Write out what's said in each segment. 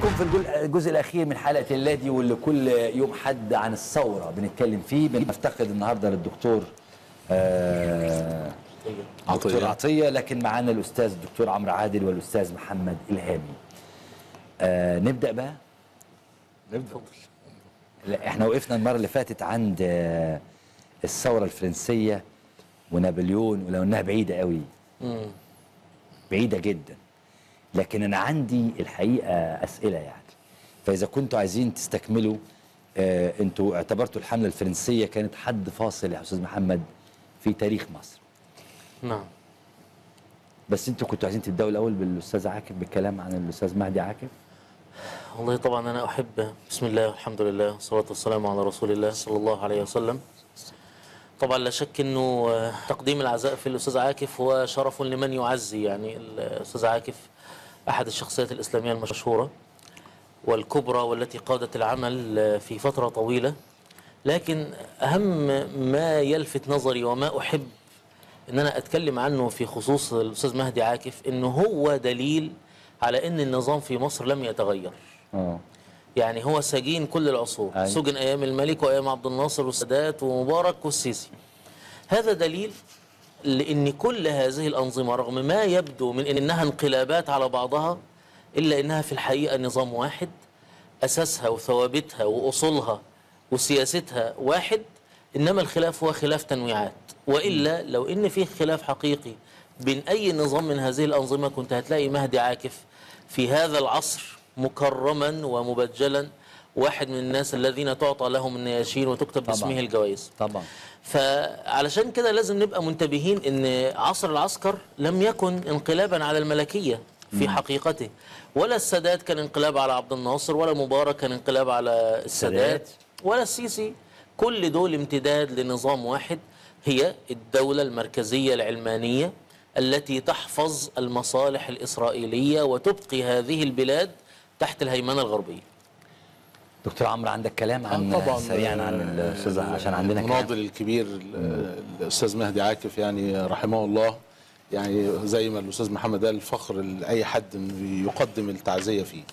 بكم في الجل- الجزء الاخير من حلقه اللادي واللي كل يوم حد عن الثوره بنتكلم فيه بنفتقد النهارده للدكتور آه دكتور عطية. عطيه لكن معانا الاستاذ الدكتور عمرو عادل والاستاذ محمد الهامي آه نبدا بقى نبدا لا احنا وقفنا المره اللي فاتت عند آه الثوره الفرنسيه ونابليون ولو انها بعيده قوي بعيده جدا لكن انا عندي الحقيقه اسئله يعني فاذا كنتوا عايزين تستكملوا آه انتوا اعتبرتوا الحمله الفرنسيه كانت حد فاصل يا استاذ محمد في تاريخ مصر نعم بس انتوا كنتوا عايزين تبداوا الاول بالاستاذ عاكف بالكلام عن الاستاذ مهدي عاكف والله طبعا أنا أحب بسم الله والحمد لله والصلاة والسلام على رسول الله صلى الله عليه وسلم طبعا لا شك أنه آه، تقديم العزاء في الأستاذ عاكف هو شرف لمن يعزي يعني الأستاذ عاكف أحد الشخصيات الإسلامية المشهورة والكبرى والتي قادت العمل آه، في فترة طويلة لكن أهم ما يلفت نظري وما أحب ان انا اتكلم عنه في خصوص الاستاذ مهدي عاكف انه هو دليل على ان النظام في مصر لم يتغير اه يعني هو سجين كل العصور أيوة. سجن ايام الملك وايام عبد الناصر والسادات ومبارك والسيسي هذا دليل لان كل هذه الانظمه رغم ما يبدو من انها انقلابات على بعضها الا انها في الحقيقه نظام واحد اساسها وثوابتها واصولها وسياستها واحد انما الخلاف هو خلاف تنويعات والا لو ان في خلاف حقيقي بين اي نظام من هذه الانظمه كنت هتلاقي مهدي عاكف في هذا العصر مكرما ومبجلا واحد من الناس الذين تعطى لهم النياشين وتكتب طبعاً. باسمه الجوائز طبعا فعلشان كده لازم نبقى منتبهين ان عصر العسكر لم يكن انقلابا على الملكيه في حقيقته ولا السادات كان انقلاب على عبد الناصر ولا مبارك كان انقلاب على السادات السادات. ولا السيسي كل دول امتداد لنظام واحد هي الدوله المركزيه العلمانيه التي تحفظ المصالح الاسرائيليه وتبقي هذه البلاد تحت الهيمنه الغربيه دكتور عمرو عندك كلام عن طبعا سريعا عن الاستاذ عشان عندنا كلام المناضل الكبير ال- الاستاذ مهدي عاكف يعني رحمه الله يعني زي ما الاستاذ محمد قال فخر لاي حد انه يقدم التعزيه فيه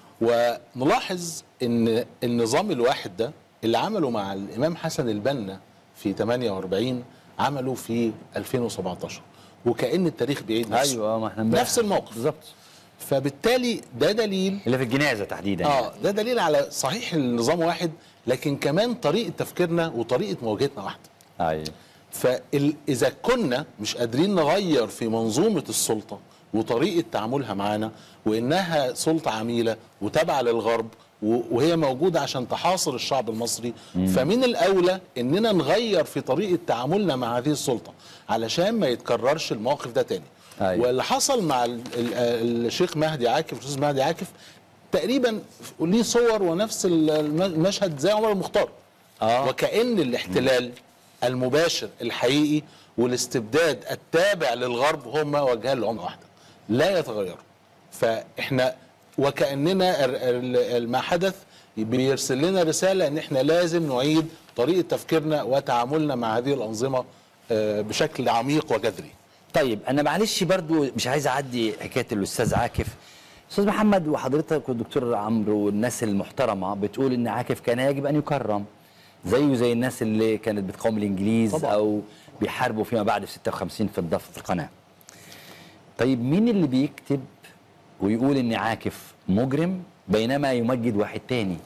ونلاحظ ان النظام الواحد ده اللي عمله مع الامام حسن البنا في 48 عمله في 2017 وكأن التاريخ بيعيد نفسه ايوه ما احنا امبارح. نفس الموقف بالظبط فبالتالي ده دليل اللي في الجنازه تحديدا يعني. اه ده دليل على صحيح النظام واحد لكن كمان طريقه تفكيرنا وطريقه مواجهتنا واحده ايوه فاذا كنا مش قادرين نغير في منظومه السلطه وطريقه تعاملها معانا وانها سلطه عميله وتابعه للغرب و- وهي موجوده عشان تحاصر الشعب المصري فمن الاولى اننا نغير في طريقه تعاملنا مع هذه السلطه علشان ما يتكررش الموقف ده تاني أيوة. واللي حصل مع ال- ال- الشيخ مهدي عاكف الاستاذ مهدي عاكف تقريبا ليه صور ونفس ال- الم- المشهد زي عمر المختار آه. وكأن الاحتلال المباشر الحقيقي والاستبداد التابع للغرب هما وجهان لعملة واحدة لا يتغيروا فاحنا وكأننا ال- ال- ما حدث بيرسل لنا رسالة ان احنا لازم نعيد طريقة تفكيرنا وتعاملنا مع هذه الأنظمة آه، بشكل عميق وجذري طيب انا معلش برضو مش عايز اعدي حكايه الاستاذ عاكف استاذ محمد وحضرتك والدكتور عمرو والناس المحترمه بتقول ان عاكف كان يجب ان يكرم زيه زي الناس اللي كانت بتقاوم الانجليز طبعا. او بيحاربوا فيما بعد في 56 في الضفه في القناه طيب مين اللي بيكتب ويقول ان عاكف مجرم بينما يمجد واحد تاني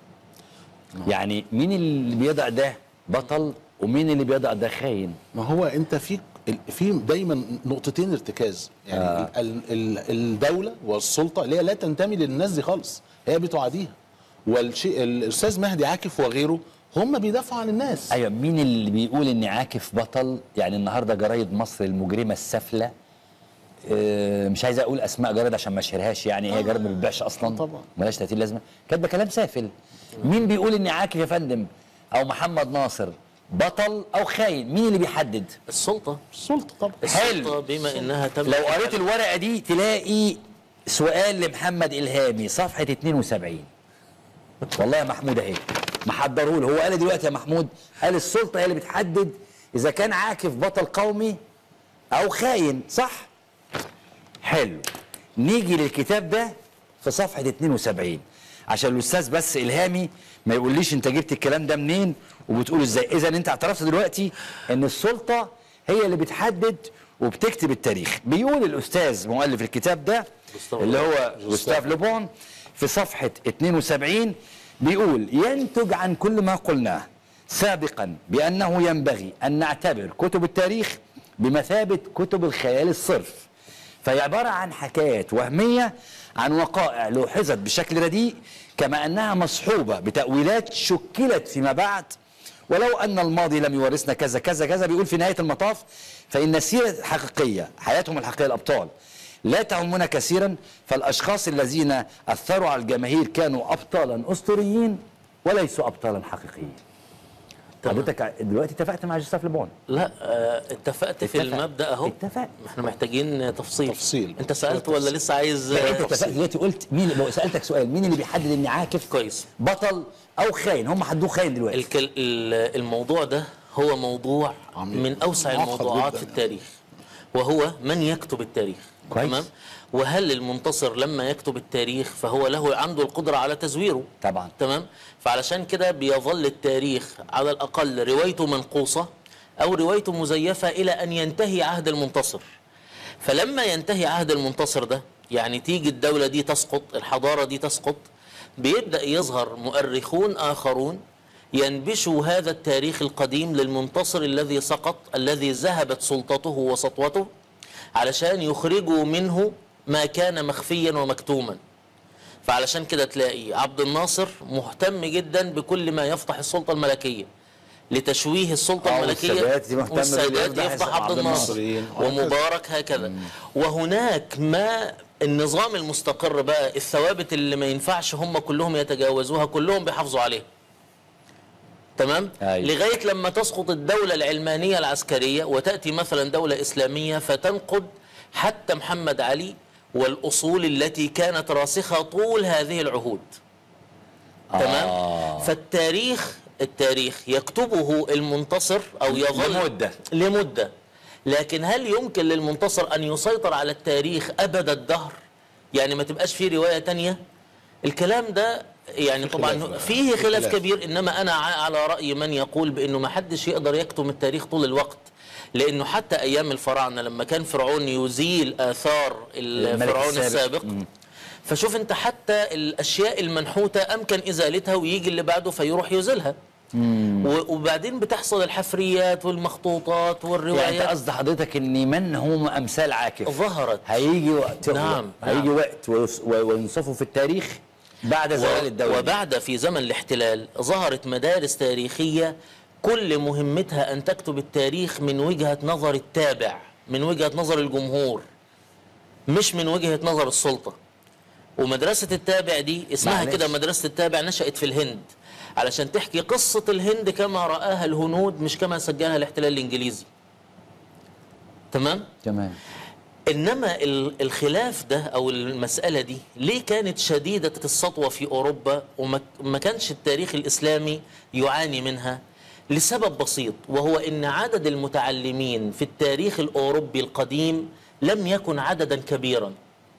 يعني مين اللي بيضع ده بطل ومين اللي بيضع ده خاين ما هو انت في في دايما نقطتين ارتكاز يعني آه. آه. ال ال الدوله والسلطه اللي هي لا تنتمي للناس دي خالص هي بتعاديها والشيء الاستاذ مهدي عاكف وغيره هم بيدافعوا عن الناس ايوه مين اللي بيقول ان عاكف بطل يعني النهارده جرايد مصر المجرمه السافله آه، مش عايز اقول اسماء جرايد عشان ما اشهرهاش يعني هي جرايد ما بتبيعش اصلا طبعا. ملهاش 30 لازمه كاتبه كلام سافل مين بيقول ان عاكف يا فندم او محمد ناصر بطل او خاين مين اللي بيحدد السلطه السلطه طبعا السلطه بما انها تم لو قريت الورقه دي تلاقي سؤال لمحمد الهامي صفحه 72 والله يا محمود اهي محضره له هو قال دلوقتي يا محمود قال السلطه هي اللي بتحدد اذا كان عاكف بطل قومي او خاين صح حلو نيجي للكتاب ده في صفحه 72 عشان الاستاذ بس الهامي ما يقوليش انت جبت الكلام ده منين وبتقوله ازاي اذا انت اعترفت دلوقتي ان السلطه هي اللي بتحدد وبتكتب التاريخ بيقول الاستاذ مؤلف الكتاب ده جوستاف اللي هو جوستاف لوبون في صفحه 72 بيقول ينتج عن كل ما قلناه سابقا بانه ينبغي ان نعتبر كتب التاريخ بمثابه كتب الخيال الصرف فهي عبارة عن حكايات وهمية عن وقائع لوحظت بشكل رديء كما أنها مصحوبة بتأويلات شكلت فيما بعد ولو أن الماضي لم يورثنا كذا كذا كذا بيقول في نهاية المطاف فإن السيرة الحقيقية حياتهم الحقيقية الأبطال لا تهمنا كثيرا فالأشخاص الذين أثروا على الجماهير كانوا أبطالا أسطوريين وليسوا أبطالا حقيقيين تمام. حضرتك دلوقتي اتفقت مع جوستاف لبون لا آه، اتفقت في اتفق. المبدا اهو اتفق. احنا محتاجين تفصيل تفصيل. انت سالت ولا لسه عايز انت آه، اتفقت دلوقتي قلت مين لو سالتك سؤال مين اللي بيحدد اني عاكف كويس بطل او خاين هم حدوه خاين دلوقتي الكل... ال- الموضوع ده هو موضوع عميق. من اوسع معقد الموضوعات جداً في يعني. التاريخ وهو من يكتب التاريخ كويس. تمام وهل المنتصر لما يكتب التاريخ فهو له عنده القدره على تزويره طبعا تمام فعلشان كده بيظل التاريخ على الاقل روايته منقوصه او روايته مزيفه الى ان ينتهي عهد المنتصر فلما ينتهي عهد المنتصر ده يعني تيجي الدولة دي تسقط الحضارة دي تسقط بيبدأ يظهر مؤرخون آخرون ينبشوا هذا التاريخ القديم للمنتصر الذي سقط الذي ذهبت سلطته وسطوته علشان يخرجوا منه ما كان مخفيا ومكتوما فعلشان كده تلاقي عبد الناصر مهتم جدا بكل ما يفضح السلطة الملكية لتشويه السلطة آه، الملكية والسادات مهتم باللي والسادات يفضح يفضح عبد عبد الناصر الناصر. ومبارك هكذا وهناك ما النظام المستقر بقى الثوابت اللي ما ينفعش هم كلهم يتجاوزوها كلهم بيحافظوا عليها تمام أيوة. لغايه لما تسقط الدوله العلمانيه العسكريه وتاتي مثلا دوله اسلاميه فتنقض حتى محمد علي والاصول التي كانت راسخه طول هذه العهود تمام آه. فالتاريخ التاريخ يكتبه المنتصر او يظل لمدة. لمده لكن هل يمكن للمنتصر ان يسيطر على التاريخ ابد الدهر يعني ما تبقاش فيه روايه تانية الكلام ده يعني طبعا خلاف. فيه في خلاف خلاف. كبير انما انا ع- على راي من يقول بانه ما حدش يقدر يكتم التاريخ طول الوقت لانه حتى ايام الفراعنه لما كان فرعون يزيل اثار الملك الفرعون السابق. السابق فشوف انت حتى الاشياء المنحوته امكن ازالتها ويجي اللي بعده فيروح يزيلها و- وبعدين بتحصل الحفريات والمخطوطات يعني انت والروايات قصد حضرتك ان من هم امثال عاكف ظهرت هيجي وقت نعم، هيجي نعم. وقت ويص- وينصفوا في التاريخ بعد زوال الدوله دي. وبعد في زمن الاحتلال ظهرت مدارس تاريخية كل مهمتها أن تكتب التاريخ من وجهة نظر التابع من وجهة نظر الجمهور مش من وجهة نظر السلطة ومدرسة التابع دي اسمها معلش. كده مدرسة التابع نشأت في الهند علشان تحكي قصة الهند كما رآها الهنود مش كما سجلها الاحتلال الإنجليزي تمام؟ تمام انما ال- الخلاف ده او المساله دي ليه كانت شديده السطوه في اوروبا وما ما كانش التاريخ الاسلامي يعاني منها لسبب بسيط وهو ان عدد المتعلمين في التاريخ الاوروبي القديم لم يكن عددا كبيرا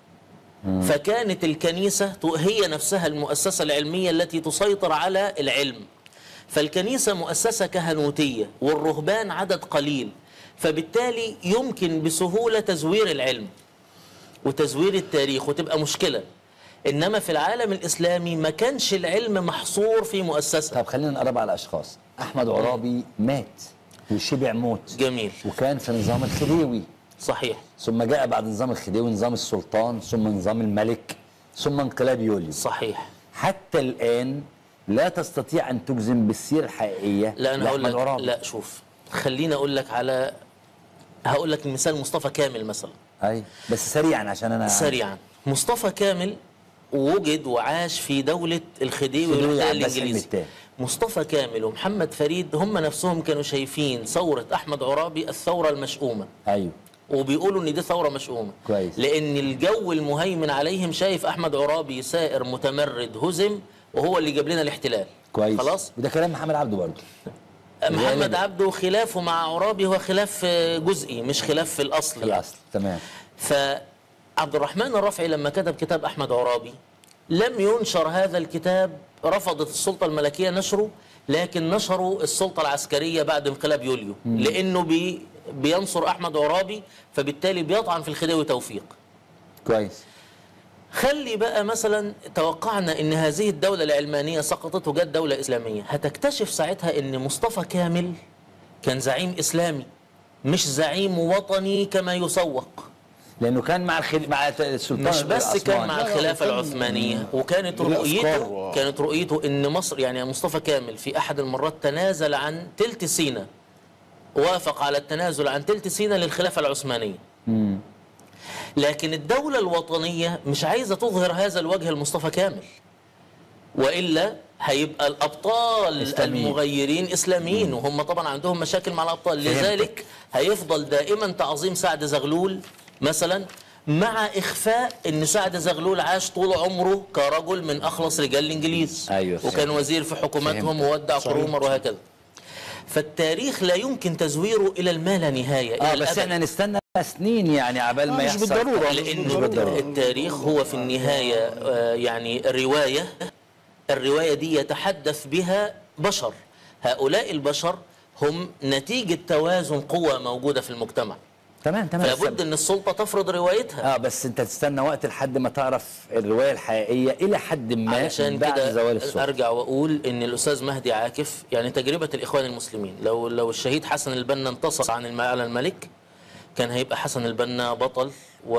فكانت الكنيسه ت- هي نفسها المؤسسه العلميه التي تسيطر على العلم فالكنيسة مؤسسة كهنوتية والرهبان عدد قليل فبالتالي يمكن بسهولة تزوير العلم وتزوير التاريخ وتبقى مشكلة إنما في العالم الإسلامي ما كانش العلم محصور في مؤسسة طب خلينا نقرب على اشخاص احمد عرابي مات وشبع موت جميل وكان في نظام الخديوي صحيح ثم جاء بعد نظام الخديوي نظام السلطان ثم نظام الملك ثم انقلاب يوليو صحيح حتى الان لا تستطيع ان تجزم بالسيره الحقيقيه لا أنا هقول لأحمد لك عرابي. لا شوف خليني أقول لك على هقول لك مثال مصطفى كامل مثلا اي بس سريعا عشان انا سريعا مصطفى كامل وجد وعاش في دولة الخديوي خديوي والاحتلال عباس حلمي الإنجليزي التاني. مصطفى كامل ومحمد فريد هم نفسهم كانوا شايفين ثورة أحمد عرابي الثورة المشؤومة ايوه وبيقولوا ان دي ثوره مشؤومه كويس. لان الجو المهيمن عليهم شايف احمد عرابي سائر متمرد هزم وهو اللي جاب لنا الاحتلال كويس خلاص وده كلام محمد عبده برضه محمد غالباً. عبده خلافه مع عرابي هو خلاف آه، جزئي مش خلاف في الاصل في الاصل تمام فعبد الرحمن الرافعي لما كتب كتاب احمد عرابي لم ينشر هذا الكتاب رفضت السلطة الملكية نشره لكن نشروا السلطة العسكرية بعد انقلاب يوليو لأنه بي بينصر أحمد عرابي فبالتالي بيطعن في الخديوي توفيق كويس خلي بقى مثلا توقعنا ان هذه الدولة العلمانية سقطت وجت دولة اسلامية هتكتشف ساعتها ان مصطفى كامل كان زعيم اسلامي مش زعيم وطني كما يسوق لانه كان مع الخل... مع السلطان مش بس كان مع لا، لا، الخلافة وكان- العثمانية وكانت ليه رؤيته أفكار. كانت رؤيته ان مصر يعني مصطفى كامل في احد المرات تنازل عن تلت سينا وافق على التنازل عن تلت سينا للخلافة العثمانية لكن الدولة الوطنية مش عايزة تظهر هذا الوجه لمصطفى كامل وإلا هيبقى الأبطال إسلاميين. المغيرين إسلاميين وهم طبعا عندهم مشاكل مع الأبطال لذلك هيفضل دائما تعظيم سعد زغلول مثلا مع إخفاء أن سعد زغلول عاش طول عمره كرجل من أخلص رجال الإنجليز أيوة، وكان فهمت. وزير في حكومتهم فهمت. وودع كرومر وهكذا فالتاريخ لا يمكن تزويره إلى الما لا نهاية إلى اه بس الأبد. احنا نستنى سنين يعني عبال ما مش يحصل بالضرورة. لأنه بالضرورة. التاريخ هو في النهاية آه، يعني رواية الرواية دي يتحدث بها بشر هؤلاء البشر هم نتيجة توازن قوى موجودة في المجتمع تمام تمام فلابد أن السلطة تفرض روايتها اه بس انت تستنى وقت لحد ما تعرف الروايه الحقيقيه الى حد ما علشان بعد كده زوال السلطه ارجع واقول ان الاستاذ مهدي عاكف يعني تجربه الاخوان المسلمين لو لو الشهيد حسن البنا انتصر عن الم- على الملك كان هيبقى حسن البنا بطل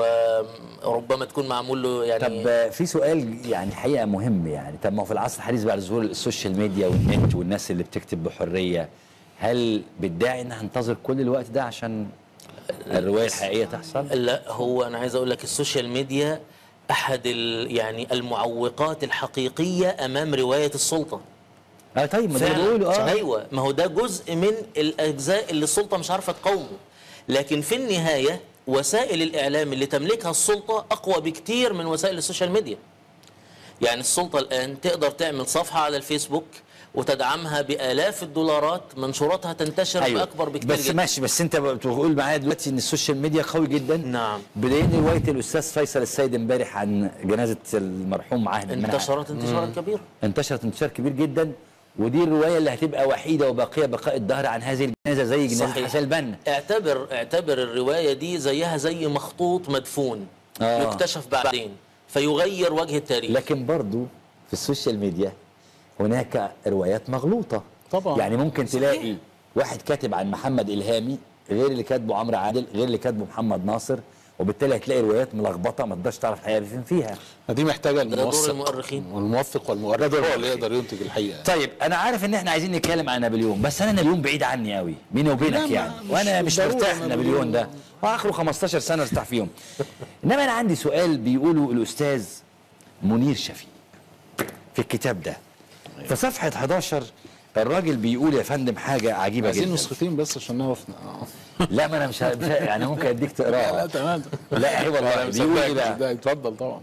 وربما تكون معمول له يعني طب آه، في سؤال يعني الحقيقه مهم يعني طب ما هو في العصر الحديث بعد ظهور السوشيال ميديا والنت والناس اللي بتكتب بحريه هل بتدعي انها هنتظر كل الوقت ده عشان الروايه الحقيقيه تحصل؟ لا هو انا عايز اقول لك السوشيال ميديا احد ال يعني المعوقات الحقيقيه امام روايه السلطه اه طيب ما ده اللي فعلا بقوله اه ايوه ما هو ده جزء من الاجزاء اللي السلطه مش عارفه تقاومه لكن في النهايه وسائل الاعلام اللي تملكها السلطه اقوى بكتير من وسائل السوشيال ميديا يعني السلطه الان تقدر تعمل صفحه على الفيسبوك وتدعمها بالاف الدولارات منشوراتها تنتشر أيوة. باكبر بكتير بس جدا ماشي بس انت بتقول معايا دلوقتي ان السوشيال ميديا قوي جدا نعم. بدليل روايه الاستاذ فيصل السيد امبارح عن جنازه المرحوم عهد المنعم. انتشرت انتشارا كبيرا انتشرت انتشار كبير جدا ودي الروايه اللي هتبقى وحيده وباقيه بقاء الدهر عن هذه الجنازه زي جنازه صحيح. حسن البنا اعتبر اعتبر الروايه دي زيها زي مخطوط مدفون آه. يكتشف بعدين فيغير وجه التاريخ لكن برضو في السوشيال ميديا هناك روايات مغلوطه طبعا. يعني ممكن صحيح. تلاقي واحد كاتب عن محمد الهامي غير اللي كاتبه عمرو عادل غير اللي كاتبه محمد ناصر وبالتالي هتلاقي روايات ملخبطه ما تقدرش تعرف الحقيقه فين فيها دي محتاجه دور الموثق المؤرخين. والموثق والمؤرخ هو اللي يقدر ينتج الحقيقه طيب انا عارف ان احنا عايزين نتكلم عن نابليون بس انا نابليون بعيد عني قوي بيني لا، وبينك ما- يعني مش وانا مش بالضرورة مرتاح في نابليون. نابليون ده واخره 15 سنه ارتاح فيهم انما انا عندي سؤال بيقوله الاستاذ منير شفيق في الكتاب ده في صفحه 11 الراجل بيقول يا فندم حاجه عجيبه عايزين جدا نسختين بس عشان نعرف آه. لا ما انا مش ه- مش ه- يعني ممكن اديك لا تقراها تمام لا اي والله أنا بيقول ايه مصدقك، بقى ده اتفضل طبعا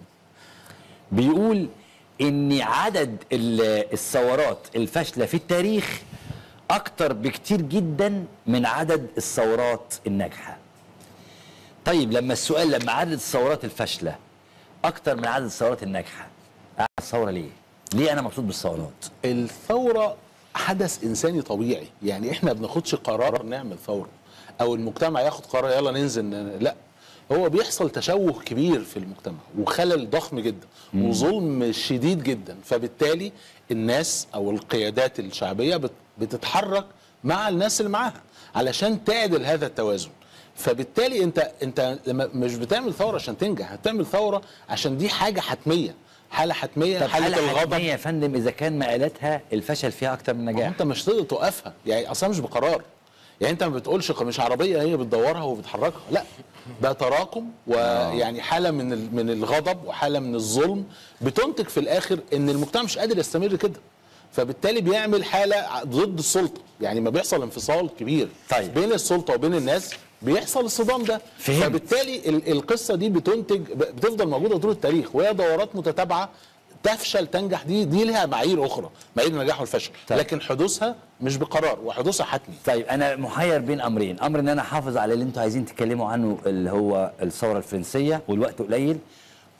بيقول ان عدد ال- الثورات الفاشله في التاريخ اكتر بكتير جدا من عدد الثورات الناجحه طيب لما السؤال لما عدد الثورات الفاشله اكتر من عدد الثورات الناجحه اعمل ثوره ليه ليه انا مبسوط بالثورات الثوره حدث انساني طبيعي يعني احنا ما بناخدش قرار نعمل ثوره او المجتمع ياخد قرار يلا ننزل ن- لا هو بيحصل تشوه كبير في المجتمع وخلل ضخم جدا وظلم شديد جدا فبالتالي الناس او القيادات الشعبيه بت- بتتحرك مع الناس اللي معاها علشان تعدل هذا التوازن فبالتالي انت انت لما مش بتعمل ثوره عشان تنجح هتعمل ثوره عشان دي حاجه حتميه حاله حتميه طب حاله حالة الغضب حتمية يا فندم اذا كان مقالاتها الفشل فيها اكتر من ما هو النجاح انت مش تقدر توقفها يعني اصلا مش بقرار يعني انت ما بتقولش مش عربيه هي بتدورها وبتحركها لا ده تراكم ويعني حاله من ال- من الغضب وحاله من الظلم بتنتج في الاخر ان المجتمع مش قادر يستمر كده فبالتالي بيعمل حاله ع- ضد السلطه يعني ما بيحصل انفصال كبير طيب. بين السلطه وبين الناس بيحصل الصدام ده فهمت. فبالتالي ال- القصه دي بتنتج ب- بتفضل موجوده طول التاريخ وهي دورات متتابعه تفشل تنجح دي دي لها معايير اخرى معايير النجاح والفشل طيب. لكن حدوثها مش بقرار وحدوثها حتمي طيب انا محير بين امرين امر ان انا احافظ على اللي انتوا عايزين تتكلموا عنه اللي هو الثوره الفرنسيه والوقت قليل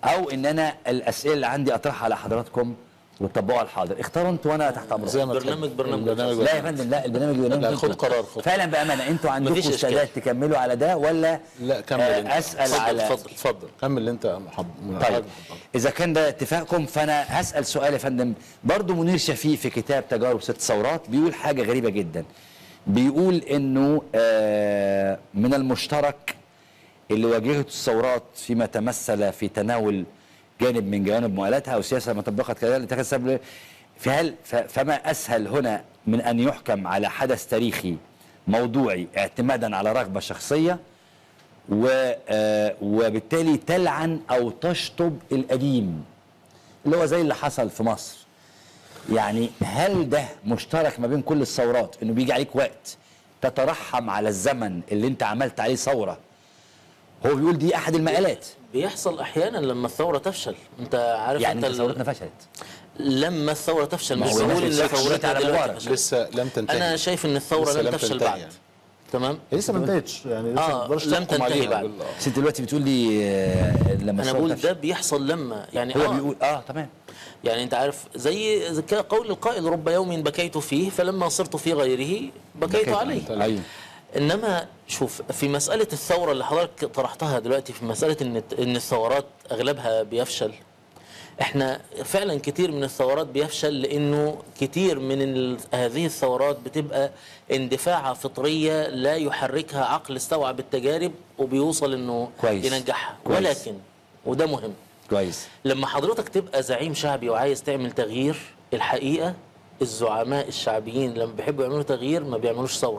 او ان انا الاسئله اللي عندي اطرحها على حضراتكم وتطبقوها على الحاضر اختاروا انتوا وانا تحت امركم زي ما برنامج تحب. برنامج البرنامج لا يا فندم لا البرنامج برنامج لا، انتوا. خد قرار، خد. فعلا بامانه انتوا عندكم مفيش إشكال. استعداد تكملوا على ده ولا لا كمل آه، انت. اسال اتفضل، على اتفضل. اتفضل كمل اللي انت محب... طيب اذا كان ده اتفاقكم فانا هسال سؤال يا فندم برضو منير شفيق في كتاب تجارب ست ثورات بيقول حاجه غريبه جدا بيقول انه آه، من المشترك اللي واجهته الثورات فيما تمثل في تناول جانب من جوانب مؤالاتها او سياسه ما طبقت كذلك اتخذ سبب فهل ف- فما اسهل هنا من ان يحكم على حدث تاريخي موضوعي اعتمادا على رغبه شخصيه و آه، وبالتالي تلعن او تشطب القديم اللي هو زي اللي حصل في مصر يعني هل ده مشترك ما بين كل الثورات انه بيجي عليك وقت تترحم على الزمن اللي انت عملت عليه ثوره هو بيقول دي احد المقالات بيحصل احيانا لما الثوره تفشل انت عارف يعني انت انت ال- ثورتنا فشلت لما الثوره تفشل ما مش هو الناس بقول ان بتشكك ثورتنا على دلوقتي مبارك. فشلت. لسه لم تنتهي انا شايف ان الثوره لسه لم لم تفشل تنتهي بعد يعني. تمام لسه ما انتهتش يعني لسه آه، ما تقدرش لم تحكم تنتهي عليها بعد. بال- بس انت دلوقتي بتقول لي آه، لما انا الثورة بقول تفشل. ده بيحصل لما يعني هو آه بيقول اه تمام يعني انت عارف زي زي كا- قول القائل رب يوم بكيت فيه فلما صرت في غيره بكيت عليه ايوه انما شوف في مساله الثوره اللي حضرتك طرحتها دلوقتي في مساله ان ان الثورات اغلبها بيفشل احنا فعلا كتير من الثورات بيفشل لانه كتير من ال- هذه الثورات بتبقى اندفاعها فطريه لا يحركها عقل استوعب التجارب وبيوصل انه كويس. ينجحها كويس. ولكن وده مهم كويس لما حضرتك تبقى زعيم شعبي وعايز تعمل تغيير الحقيقة الزعماء الشعبيين لما بيحبوا يعملوا تغيير ما بيعملوش ثورة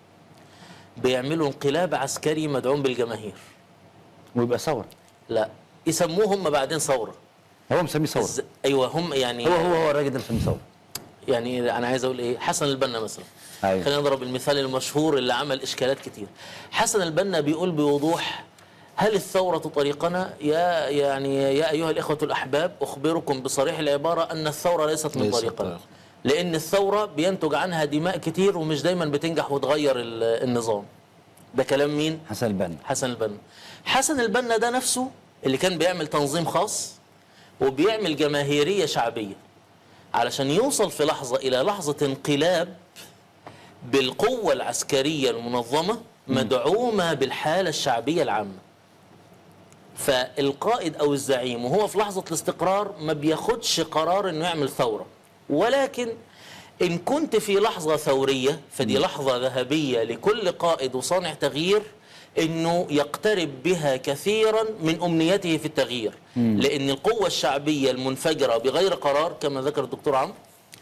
بيعملوا انقلاب عسكري مدعوم بالجماهير ويبقى ثوره لا يسموه هم بعدين ثورة هو مسميه ثوره إز- ايوه هم يعني هو هو هو الراجل ده مسميه ثوره يعني انا عايز اقول ايه حسن البنا مثلا أيوة. خلينا نضرب المثال المشهور اللي عمل اشكالات كتير حسن البنا بيقول بوضوح هل الثورة طريقنا يا يعني يا أيها الإخوة الأحباب أخبركم بصريح العبارة أن الثورة ليست من ليست طريقنا طريقة. لأن الثورة بينتج عنها دماء كتير ومش دايما بتنجح وتغير ال- النظام ده كلام مين؟ حسن البنا حسن البنا حسن البنا ده نفسه اللي كان بيعمل تنظيم خاص وبيعمل جماهيرية شعبية علشان يوصل في لحظة إلى لحظة انقلاب بالقوة العسكرية المنظمة مدعومة بالحالة الشعبية العامة فالقائد أو الزعيم وهو في لحظة الاستقرار ما بياخدش قرار إنه يعمل ثورة ولكن إن كنت في لحظة ثورية فدي لحظة ذهبية لكل قائد وصانع تغيير انه يقترب بها كثيرا من امنيته في التغيير لان القوه الشعبيه المنفجره بغير قرار كما ذكر الدكتور عمرو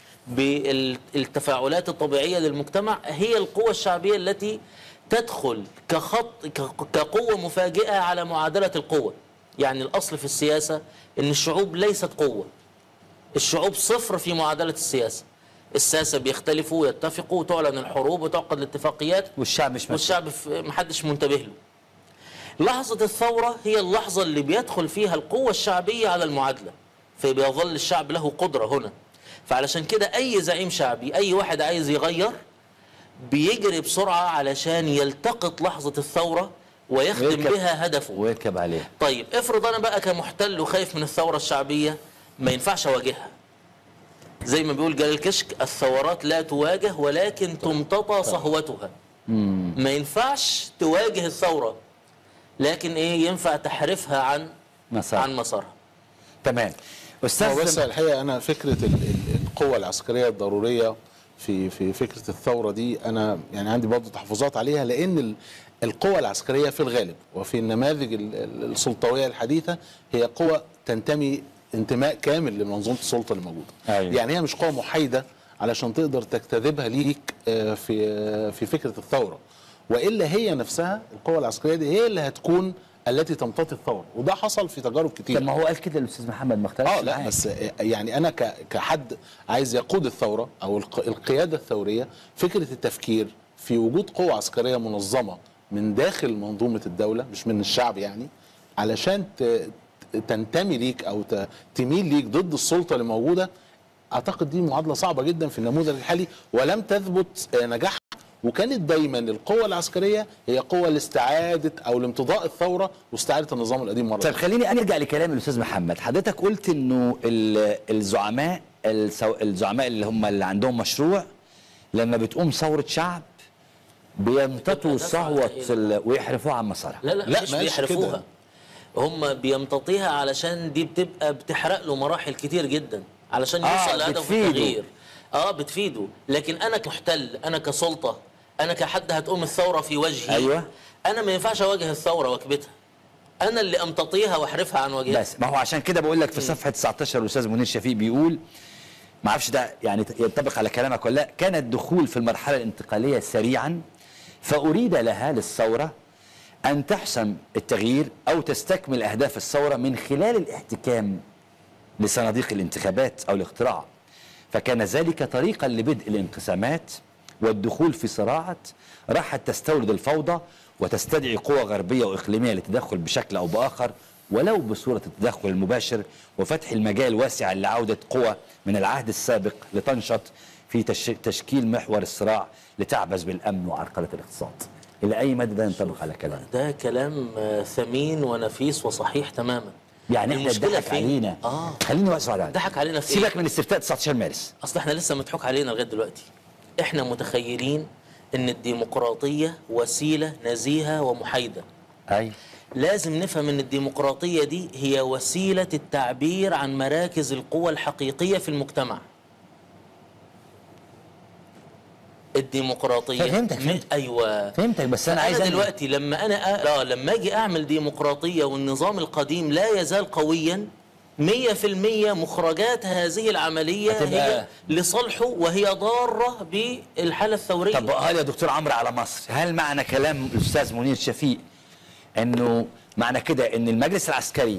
بالتفاعلات الطبيعيه للمجتمع هي القوه الشعبيه التي تدخل كخط ك- كقوه مفاجئه على معادله القوه يعني الاصل في السياسه ان الشعوب ليست قوه الشعوب صفر في معادله السياسه الساسه بيختلفوا ويتفقوا وتعلن الحروب وتعقد الاتفاقيات والشعب مش ماشي والشعب في- محدش منتبه له لحظة الثورة هي اللحظة اللي بيدخل فيها القوة الشعبية على المعادلة فبيظل الشعب له قدرة هنا فعلشان كده أي زعيم شعبي أي واحد عايز يغير بيجري بسرعة علشان يلتقط لحظة الثورة ويخدم ويركب- بها هدفه ويركب عليه طيب افرض أنا بقى كمحتل وخايف من الثورة الشعبية ما ينفعش أواجهها زي ما بيقول جلال كشك الثورات لا تواجه ولكن تمتطى صهوتها ما ينفعش تواجه الثورة لكن ايه ينفع تحرفها عن مسار. عن مسارها تمام هو بس استاذ الحقيقه انا فكره ال- ال- القوه العسكريه الضروريه في في فكره الثوره دي انا يعني عندي برضه تحفظات عليها لان ال- القوى العسكريه في الغالب وفي النماذج ال- ال- السلطويه الحديثه هي قوى تنتمي انتماء كامل لمنظومه السلطه اللي موجوده أيوة. يعني هي مش قوه محايده علشان تقدر تجتذبها ليك آه، في آه، في فكره الثوره والا هي نفسها القوه العسكريه دي هي اللي هتكون التي تمتطي الثوره وده حصل في تجارب كتير طب ما هو قال كده الاستاذ محمد ما اختلفش اه لا معاه. بس يعني انا ك- كحد عايز يقود الثوره او الق- القياده الثوريه فكره التفكير في وجود قوه عسكريه منظمه من داخل منظومه الدوله مش من الشعب يعني علشان ت- تنتمي ليك او ت- تميل ليك ضد السلطه اللي موجوده اعتقد دي معادله صعبه جدا في النموذج الحالي ولم تثبت آه، نجاحها وكانت دايما القوه العسكريه هي قوه لاستعاده او لامتضاء الثوره واستعاده النظام القديم مره طيب خليني ارجع لكلام الاستاذ محمد حضرتك قلت انه ال- الزعماء السو- الزعماء اللي هم اللي عندهم مشروع لما بتقوم ثوره شعب بيمتطوا بتبقى دفعة صهوه إيه؟ ال- ويحرفوها عن مسارها لا لا, لا، مش ماشي بيحرفوها كده. هم بيمتطيها علشان دي بتبقى بتحرق له مراحل كتير جدا علشان آه، يوصل لهدف بتفيده. التغيير اه بتفيده لكن انا كمحتل انا كسلطه انا كحد هتقوم الثوره في وجهي أيوة. انا ما ينفعش اواجه الثوره واكبتها انا اللي امتطيها واحرفها عن وجهها بس ما هو عشان كده بقول لك في صفحه 19 الاستاذ منير شفيق بيقول ما اعرفش ده يعني ينطبق على كلامك ولا لا كان الدخول في المرحله الانتقاليه سريعا فاريد لها للثوره ان تحسم التغيير او تستكمل اهداف الثوره من خلال الاحتكام لصناديق الانتخابات او الاقتراع فكان ذلك طريقا لبدء الانقسامات والدخول في صراعات راحت تستورد الفوضى وتستدعي قوى غربيه واقليميه للتدخل بشكل او باخر ولو بصوره التدخل المباشر وفتح المجال واسعا لعوده قوى من العهد السابق لتنشط في تش- تشكيل محور الصراع لتعبث بالامن وعرقله الاقتصاد. الى اي مدى ده ينطبق على كلامك؟ ده كلام آه، ثمين ونفيس وصحيح تماما يعني احنا المشكلة اتضحك فين؟ علينا اه خليني واقف على ضحك علينا في سيبك إيه؟ من استفتاء 19 مارس اصل احنا لسه مضحوك علينا لغايه دلوقتي احنا متخيلين ان الديمقراطيه وسيله نزيهه ومحايده اي لازم نفهم ان الديمقراطيه دي هي وسيله التعبير عن مراكز القوى الحقيقيه في المجتمع الديمقراطيه فهمتك، م- فهمتك. ايوه فهمتك بس انا عايز انا أنهي. دلوقتي لما انا أ... لا لما اجي اعمل ديمقراطيه والنظام القديم لا يزال قويا 100% مخرجات هذه العمليه هتبقى- هي لصالحه وهي ضاره بالحاله الثوريه طب هل يا دكتور عمرو على مصر هل معنى كلام الاستاذ منير شفيق انه معنى كده ان المجلس العسكري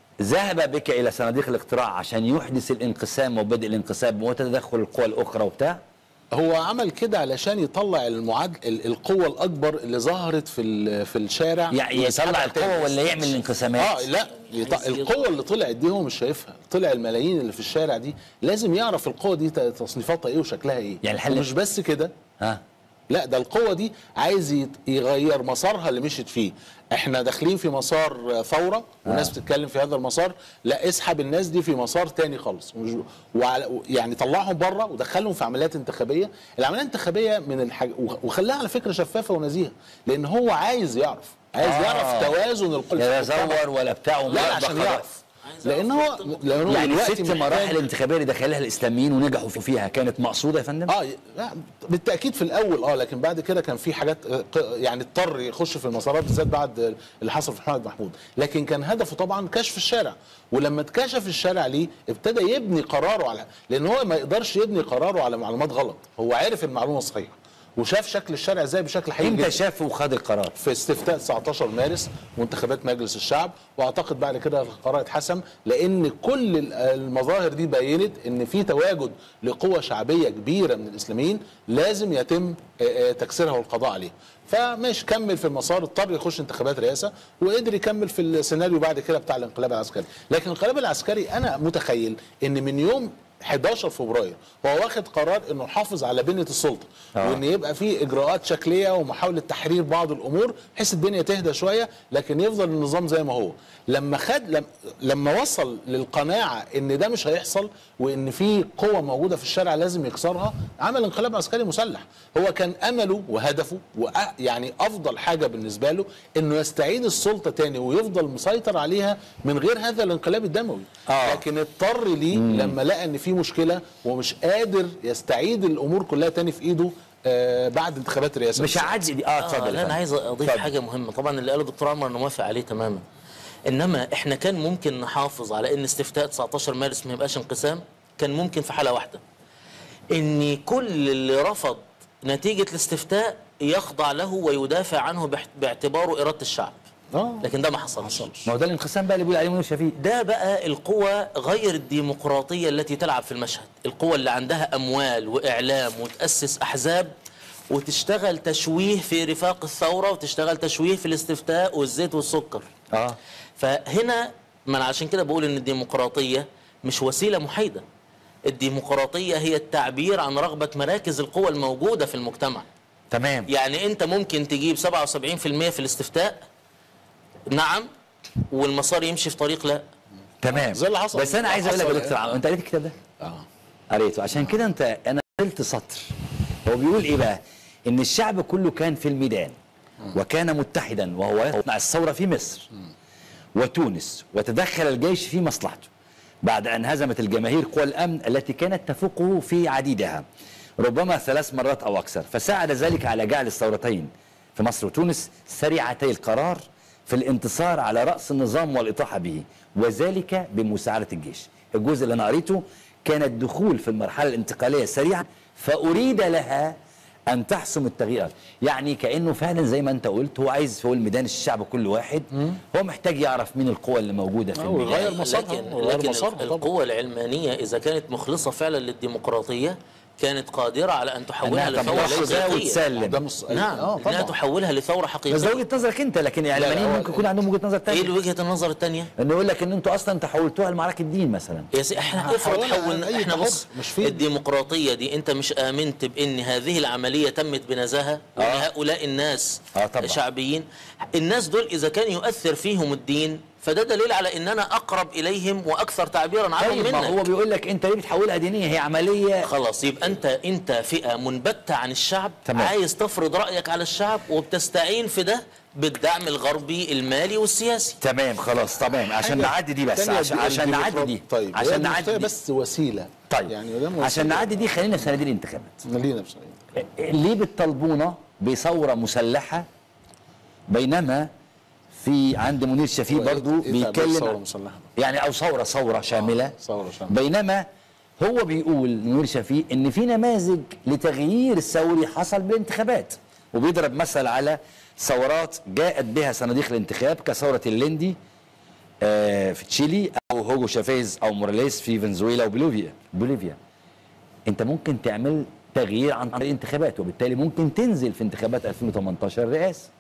ذهب بك الى صناديق الاقتراع عشان يحدث الانقسام وبدء الانقسام وتدخل القوى الاخرى وبتاع هو عمل كده علشان يطلع المعاد ال- القوه الاكبر اللي ظهرت في ال- في الشارع يعني يطلع القوة ولا يعمل الانقسامات اه لا يط... عايز يضرب. القوه اللي طلعت دي هو مش شايفها طلع الملايين اللي في الشارع دي لازم يعرف القوه دي ت- تصنيفاتها ايه وشكلها ايه يعني الحل- مش بس كده ها لا ده القوة دي عايز يت- يغير مسارها اللي مشيت فيه احنا داخلين في مسار آه، ثورة والناس بتتكلم في هذا المسار لا اسحب الناس دي في مسار تاني خالص ومش- وعلى يعني طلعهم بره ودخلهم في عمليات انتخابية العمليات الانتخابية من الحاج... وخ- وخليها على فكرة شفافة ونزيهة لان هو عايز يعرف عايز آه. يعرف توازن القوى لا يزور ولا بتاع وما لا يبقى عشان خلاص. يعرف لان هو لان هو يعني دلوقتي الست محتاج- مراحل الانتخابيه اللي دخلها الاسلاميين ونجحوا فيها كانت مقصوده يا فندم؟ اه لا بالتاكيد في الاول اه لكن بعد كده كان في حاجات آه، ق- يعني اضطر يخش في المسارات بالذات بعد اللي حصل في محمد محمود لكن كان هدفه طبعا كشف الشارع ولما اتكشف الشارع ليه ابتدى يبني قراره على لان هو ما يقدرش يبني قراره على معلومات غلط هو عارف المعلومه صحيحه وشاف شكل الشارع ازاي بشكل حقيقي امتى جداً. شافه وخد القرار؟ في استفتاء 19 مارس وانتخابات مجلس الشعب واعتقد بعد كده القرار اتحسم لان كل ال- المظاهر دي بينت ان في تواجد لقوى شعبيه كبيره من الاسلاميين لازم يتم آه، آه، تكسيرها والقضاء عليها فمش كمل في المسار اضطر يخش انتخابات رئاسه وقدر يكمل في السيناريو بعد كده بتاع الانقلاب العسكري لكن الانقلاب العسكري انا متخيل ان من يوم 11 فبراير هو واخد قرار انه يحافظ على بنيه السلطه آه. وان يبقى في اجراءات شكليه ومحاوله تحرير بعض الامور بحيث الدنيا تهدى شويه لكن يفضل النظام زي ما هو لما خد لم لما وصل للقناعه ان ده مش هيحصل وان في قوه موجوده في الشارع لازم يكسرها عمل انقلاب عسكري مسلح هو كان امله وهدفه وأ- يعني افضل حاجه بالنسبه له انه يستعيد السلطه تاني ويفضل مسيطر عليها من غير هذا الانقلاب الدموي آه. لكن اضطر ليه لما لقى ان في مشكله ومش قادر يستعيد الامور كلها تاني في ايده آه بعد انتخابات الرئاسه مش هعدي دي اه اتفضل آه يا لا انا فندم. عايز اضيف اتفضل. حاجه مهمه طبعا اللي قاله الدكتور عمر انا موافق عليه تماما انما احنا كان ممكن نحافظ على ان استفتاء 19 مارس ما يبقاش انقسام كان ممكن في حاله واحده ان كل اللي رفض نتيجه الاستفتاء يخضع له ويدافع عنه باعت- باعتباره اراده الشعب اه لكن ده ما حصلش ما هو ده الانقسام بقى اللي بيقول عليه منير شفيق ده بقى القوى غير الديمقراطية التي تلعب في المشهد القوى اللي عندها أموال وإعلام وتأسس أحزاب وتشتغل تشويه في رفاق الثورة وتشتغل تشويه في الاستفتاء والزيت والسكر اه فهنا ما أنا عشان كده بقول إن الديمقراطية مش وسيلة محايدة الديمقراطية هي التعبير عن رغبة مراكز القوى الموجودة في المجتمع تمام يعني انت ممكن تجيب 77% في الاستفتاء نعم والمسار يمشي في طريق لا تمام زي اللي حصل- بس انا عايز اقول لك يا حصل دكتور عمرو انت قريت الكتاب ده؟ اه قريته عشان كده انت انا قلت سطر هو بيقول ايه بقى؟ ان الشعب كله كان في الميدان وكان متحدا وهو يصنع الثوره في مصر وتونس وتدخل الجيش في مصلحته بعد ان هزمت الجماهير قوى الامن التي كانت تفوقه في عديدها ربما ثلاث مرات او اكثر فساعد ذلك على جعل الثورتين في مصر وتونس سريعتي القرار في الانتصار على راس النظام والاطاحه به وذلك بمساعده الجيش الجزء اللي انا قريته كان الدخول في المرحله الانتقاليه سريعا فاريد لها ان تحسم التغييرات يعني كانه فعلا زي ما انت قلت هو عايز هو الميدان الشعب كل واحد هو محتاج يعرف مين القوى اللي موجوده في آه، الميدان ويغير مسارها لكن, وغير لكن مسارها طبعا. القوة العلمانية إذا كانت مخلصة فعلا للديمقراطية كانت قادرة على أن تحولها انها لثورة تمتص ده حقيقية وتسلم ده مص... نعم اه انها طبعا تحولها لثوره بس ده حقيقيه وجهه نظرك انت لكن الاعلاميين لا، هو- ممكن يكون عندهم وجهه نظر ايه ثانيه وجهه النظر الثانيه؟ انه يقول لك ان انتوا اصلا تحولتوها لمعركه دين مثلا يا سي احنا افرض حولنا حولنا أي احنا تحول، بص مش في- الديمقراطيه دي انت مش امنت بان هذه العمليه تمت بنزاهه وان آه. هؤلاء الناس آه طبعا. شعبيين الناس دول اذا كان يؤثر فيهم الدين فده دليل على ان انا اقرب اليهم واكثر تعبيرا عنهم طيب ما منك هو بيقول لك انت ليه بتحولها دينيه هي عمليه خلاص يبقى انت انت فئه منبته عن الشعب تمام. عايز تفرض رايك على الشعب وبتستعين في ده بالدعم الغربي المالي والسياسي تمام خلاص تمام عشان حاجة نعدي دي بس تانية عشان دي عشان نعدي دي الديمقراط- طيب هي عشان نعدي الديمقراطية دي بس وسيله طيب يعني ما دام عشان وسيلة، نعدي دي خلينا في صناديق الانتخابات ملينا بصحيح ليه بتطالبونا بثوره مسلحه بينما في عند منير شفيق هو إيه- برضو إيه تعبير بيتكلم ثورة مسلحة؟ يعني او ثوره ثوره شامله ثورة شاملة. بينما هو بيقول منير شفيق ان في نماذج لتغيير الثوري حصل بالانتخابات وبيضرب مثل على ثورات جاءت بها صناديق الانتخاب كثوره الليندي آه، في تشيلي او هوجو شافيز او موراليس في فنزويلا وبوليفيا بوليفيا انت ممكن تعمل تغيير عن طريق الانتخابات وبالتالي ممكن تنزل في انتخابات 2018 رئاسه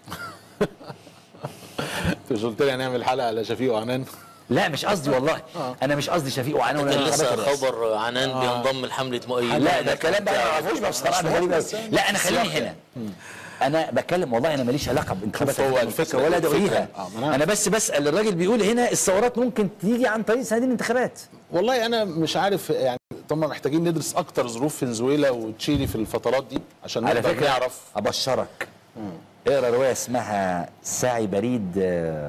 انت مش قلت لي هنعمل حلقه على شفيق وعنان لا مش قصدي والله انا مش قصدي شفيق وعنان ولا كان انتخابات لسه الرئاسة. خبر عنان بينضم لحمله مؤيد لا ده الكلام بقى ما اعرفوش بقى بصراحه ده غريب أوي. لا انا خليني هنا انا بتكلم والله انا ماليش علاقه بانتخابات شوف هو 2018 الفكرة- ولا الفكرة- دوريها آه، ما أنا- انا بس بسال الراجل بيقول هنا الثورات ممكن تيجي عن طريق صناديق الانتخابات والله انا مش عارف يعني طبعا محتاجين ندرس اكتر ظروف فنزويلا وتشيلي في الفترات دي عشان على نقدر فكره نعرف ابشرك اقرا روايه اسمها ساعي بريد آه،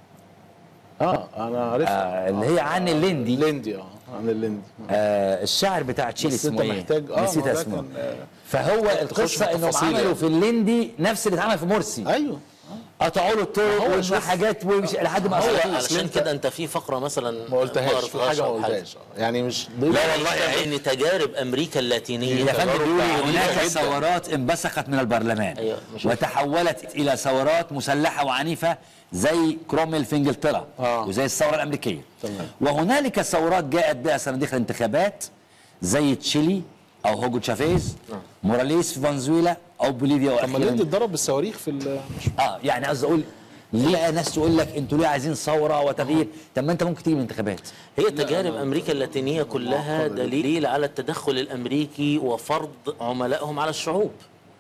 اه انا عارفها آه، اللي هي عن الليندي الليندي اه عن الليندي آه الشاعر بتاع تشيلي بس اسمه انت ايه؟ محتاج اه نسيت ما ده اسمه كان، آه، فهو تخش القصه في انهم التفاصيل عملوا يعني. في الليندي نفس اللي اتعمل في مرسي ايوه قطعوا له الطرق هو شوف- والحاجات ومش لحد ما هو أصبحوا. علشان كده انت في فقره مثلا ما قلتهاش في حاجه ما أو قلتهاش آه. يعني مش لا والله يعني- ان تجارب امريكا اللاتينيه يا فندم بيقول تجارب هناك عنيفة جداً. ثورات انبثقت من البرلمان أيوة، مش وتحولت الى ثورات مسلحه وعنيفه زي كروميل في انجلترا آه. وزي الثوره الامريكيه تمام. وهنالك ثورات جاءت بها صناديق الانتخابات زي تشيلي او هوجو تشافيز موراليس في فنزويلا او بوليفيا طب ما الليندي واخيرا اتضرب بالصواريخ في ال- مش اه يعني قصدي اقول ليه بقى ناس تقول لك انتوا ليه عايزين ثوره وتغيير طب ما انت ممكن تيجي من انتخابات هي تجارب امريكا اللاتينيه كلها دليل على التدخل الامريكي وفرض عملائهم على الشعوب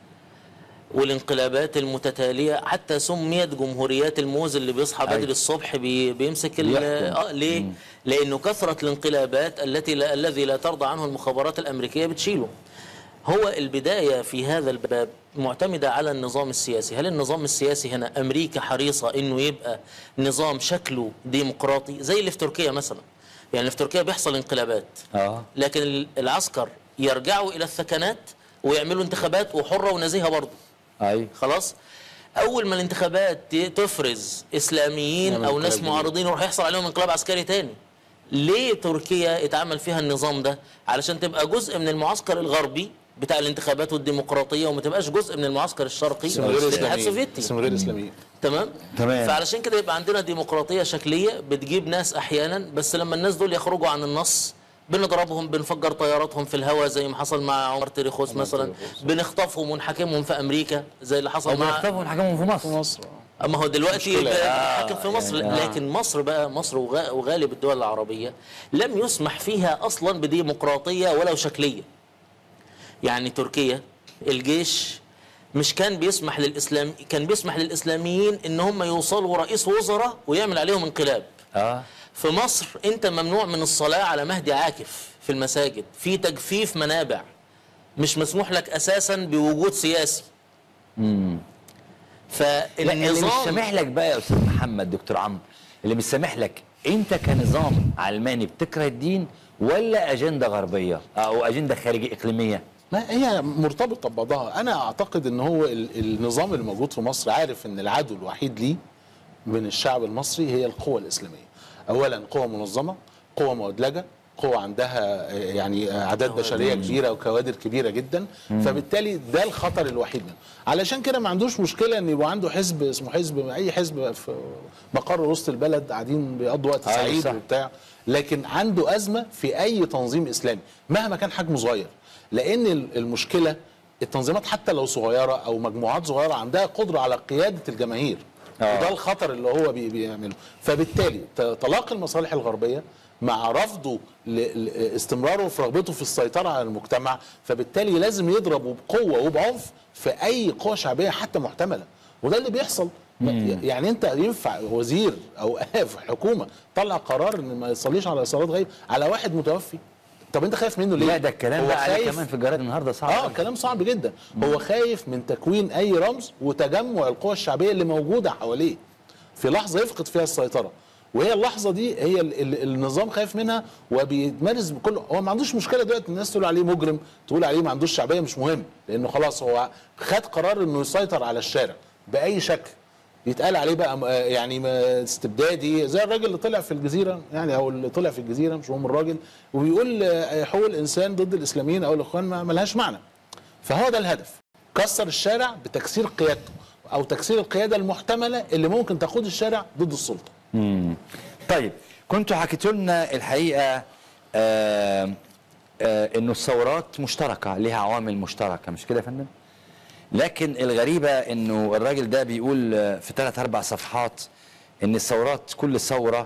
والانقلابات المتتاليه حتى سميت جمهوريات الموز اللي بيصحى أيوة. بدري الصبح بي بيمسك ال- بيحكم. اه ليه؟ لانه كثره الانقلابات التي لا الذي لا ترضى عنه المخابرات الامريكيه بتشيله. هو البدايه في هذا الباب معتمده على النظام السياسي، هل النظام السياسي هنا امريكا حريصه انه يبقى نظام شكله ديمقراطي زي اللي في تركيا مثلا. يعني اللي في تركيا بيحصل انقلابات اه لكن ال- العسكر يرجعوا الى الثكنات ويعملوا انتخابات وحره ونزيهه برضه. ايوه خلاص اول ما الانتخابات ت- تفرز اسلاميين نعمل او ناس انقلاب معارضين يروح يحصل عليهم انقلاب عسكري تاني ليه تركيا اتعمل فيها النظام ده علشان تبقى جزء من المعسكر الغربي بتاع الانتخابات والديمقراطيه وما تبقاش جزء من المعسكر الشرقي اسم غير للاتحاد اسلامي السوفيتي اسم غير اسلامي تمام تمام. فعلشان كده يبقى عندنا ديمقراطيه شكليه بتجيب ناس احيانا بس لما الناس دول يخرجوا عن النص بنضربهم بنفجر طياراتهم في الهواء زي ما حصل مع عمر تريخوس مثلا بنخطفهم ونحاكمهم في امريكا زي اللي حصل او مع بيختفوا حكمهم في مصر مصر اما هو دلوقتي مشكلة. بقى بيتحكم في مصر يعني آه. لكن مصر بقى مصر وغا- وغالب الدول العربيه لم يسمح فيها اصلا بديمقراطيه ولو شكليه يعني تركيا الجيش مش كان بيسمح للاسلام كان بيسمح للاسلاميين ان هم يوصلوا رئيس وزراء ويعمل عليهم انقلاب اه في مصر انت ممنوع من الصلاة على مهدي عاكف في المساجد في تجفيف منابع مش مسموح لك اساسا بوجود سياسي لا اللي مش فالنظام سامح لك بقى يا استاذ محمد دكتور عمرو اللي مش سامح لك انت كنظام علماني بتكره الدين ولا اجنده غربيه او اجنده خارجيه اقليميه ما هي مرتبطه ببعضها انا اعتقد ان هو ال- النظام اللي موجود في مصر عارف ان العدو الوحيد ليه من الشعب المصري هي القوى الاسلاميه اولا قوى منظمه قوى مؤدلجه قوى عندها آه، يعني آه، اعداد بشريه كبيره وكوادر كبيره جدا فبالتالي ده الخطر الوحيد منه علشان كده ما عندوش مشكله ان يبقى عنده حزب اسمه حزب اي حزب في مقر وسط البلد قاعدين بيقضوا وقت أيوة سعيد صح. وبتاع لكن عنده ازمه في اي تنظيم اسلامي مهما كان حجمه صغير لان ال- المشكله التنظيمات حتى لو صغيره او مجموعات صغيره عندها قدره على قياده الجماهير آه. وده الخطر اللي هو بي- بيعمله فبالتالي ت- تلاقي المصالح الغربيه مع رفضه لاستمراره في رغبته في السيطره على المجتمع فبالتالي لازم يضرب بقوه وبعنف في اي قوه شعبيه حتى محتمله وده اللي بيحصل يعني انت ينفع وزير او في حكومه طلع قرار ان ما يصليش على صلاه غيب على واحد متوفي طب انت خايف منه ليه؟ لا ده الكلام هو بقى عليه خايف- كمان في الجرايد النهارده صعب اه أوي. كلام صعب جدا هو خايف من تكوين اي رمز وتجمع القوى الشعبيه اللي موجوده حواليه في لحظه يفقد فيها السيطره وهي اللحظه دي هي ال ال النظام خايف منها وبيتمارس بكل هو ما عندوش مشكله دلوقتي الناس تقول عليه مجرم تقول عليه ما عندوش شعبيه مش مهم لانه خلاص هو خد قرار انه يسيطر على الشارع باي شكل يتقال عليه بقى م- آه يعني م- استبدادي زي الراجل اللي طلع في الجزيره يعني او اللي طلع في الجزيره مش مهم الراجل وبيقول آه، حقوق الانسان ضد الاسلاميين او الاخوان ما ملهاش معنى فهو ده الهدف كسر الشارع بتكسير قيادته او تكسير القياده المحتمله اللي ممكن تقود الشارع ضد السلطه طيب كنتوا حكيتوا لنا الحقيقه آه آه انه الثورات مشتركه لها عوامل مشتركه مش كده يا فندم؟ لكن الغريبه انه الراجل ده بيقول آه، في ثلاث اربع صفحات ان الثورات كل ثوره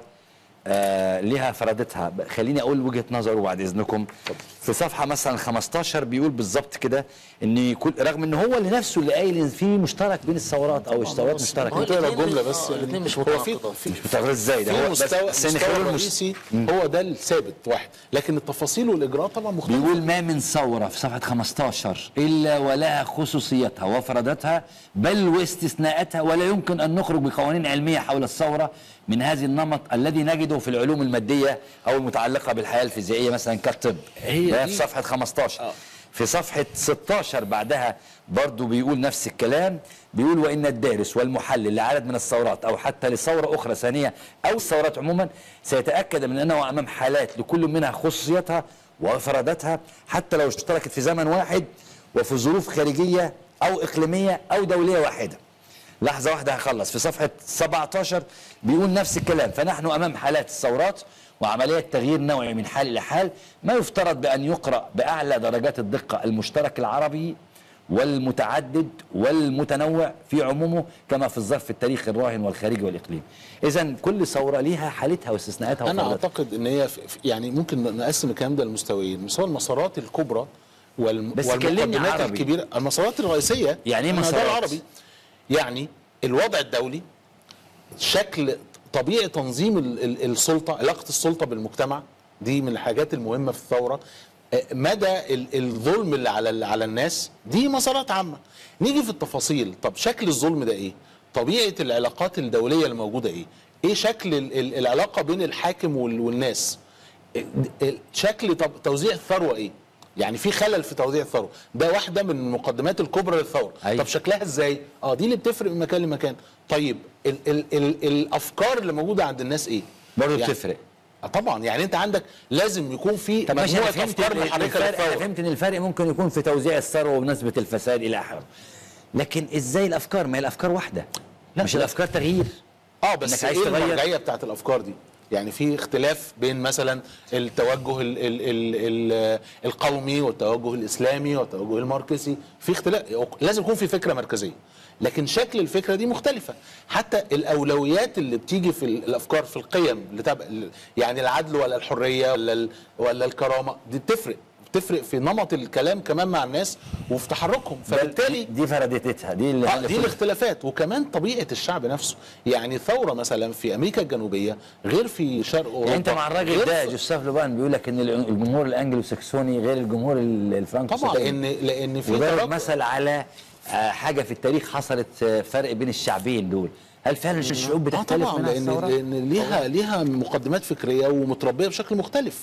آه لها فرادتها ب- خليني اقول وجهه نظره بعد اذنكم في صفحه مثلا 15 بيقول بالظبط كده ان كل رغم ان هو اللي نفسه اللي قايل ان في مشترك بين الثورات او الثورات مشتركه هو تقرا الاتنين الجمله مش- بس آه، الاتنين مش هو في متناقضات. في مش بتعرف ازاي ده في هو بس مستوى بس مستوى نخليه المس- رئيسي هو ده الثابت واحد لكن التفاصيل والاجراءات طبعا مختلفه بيقول ما من ثورة في صفحة 15 إلا ولها خصوصيتها وفرادتها بل واستثناءاتها ولا يمكن أن نخرج بقوانين علمية حول الثورة من هذه النمط الذي نجده في العلوم المادية أو المتعلقة بالحياة الفيزيائية مثلا كالطب هي ده دي- في صفحة 15 آه. في صفحة 16 بعدها برضو بيقول نفس الكلام بيقول وإن الدارس والمحلل لعدد من الثورات أو حتى لثورة أخرى ثانية أو الثورات عموما سيتأكد من أنه أمام حالات لكل منها خصوصيتها وفرادتها حتى لو اشتركت في زمن واحد وفي ظروف خارجية أو إقليمية أو دولية واحدة لحظة واحدة هخلص في صفحة 17 بيقول نفس الكلام فنحن أمام حالات الثورات وعملية تغيير نوعي من حال إلى حال ما يفترض بأن يقرأ بأعلى درجات الدقة المشترك العربي والمتعدد والمتنوع في عمومه كما في الظرف التاريخي الراهن والخارجي والإقليمي إذا كل ثورة ليها حالتها واستثناءاتها انا وفراداتها. اعتقد ان هي في في- يعني ممكن نقسم الكلام ده لمستويين مستوى المسارات الكبرى والم... بس كلمني والمقدمات عربي. الكبيره المسارات الرئيسيه يعني إيه أنا ده مسارات؟ العربي يعني الوضع الدولي شكل طبيعي تنظيم ال- ال- السلطه علاقه السلطه بالمجتمع دي من الحاجات المهمه في الثوره آه، مدى ال- الظلم اللي على ال- على الناس دي مسارات عامه نيجي في التفاصيل طب شكل الظلم ده ايه طبيعه العلاقات الدوليه الموجوده ايه ايه شكل ال- ال- العلاقه بين الحاكم وال- والناس ال- ال- شكل طب توزيع الثروه ايه يعني في خلل في توزيع الثروه ده واحده من المقدمات الكبرى للثوره أيوة. طب شكلها ازاي اه دي اللي بتفرق من مكان لمكان طيب ال ال ال الافكار اللي موجوده عند الناس ايه برضه يعني بتفرق آه طبعا يعني انت عندك لازم يكون في طب ماشي مجموعه انا فهمت افكار إن محركه الفرق انا للثوره فهمت ان الفرق ممكن يكون في توزيع الثروه وبنسبه الفساد الى اخره لكن ازاي الافكار ما هي الافكار واحده لا، مش لا. الافكار تغيير اه بس إنك عايز ايه تغير. المرجعيه بتاعت الافكار دي يعني في اختلاف بين مثلا التوجه ال ال ال ال القومي والتوجه الاسلامي والتوجه الماركسي في اختلاف لازم يكون في فكره مركزيه لكن شكل الفكره دي مختلفه حتى الاولويات اللي بتيجي في ال- الافكار في القيم اللي تبع يعني العدل ولا الحريه ولا ال- ولا الكرامه دي بتفرق تفرق في نمط الكلام كمان مع الناس وفي تحركهم فبالتالي دي فردتها دي اللي آه دي الاختلافات وكمان طبيعه الشعب نفسه يعني ثوره مثلا في امريكا الجنوبيه غير في شرق اوروبا يعني انت مع الراجل غير ده في- جوستاف لوبان بيقول لك ان الجمهور الانجلو ساكسوني غير الجمهور ال- الفرانكو طبعا لان لان في وضرب تراكم- مثل على آه، حاجه في التاريخ حصلت آه، فرق بين الشعبين دول هل فعلا الشعوب اه بتختلف طبعا منها لان الثوره لان ليها ليها مقدمات فكريه ومتربيه بشكل مختلف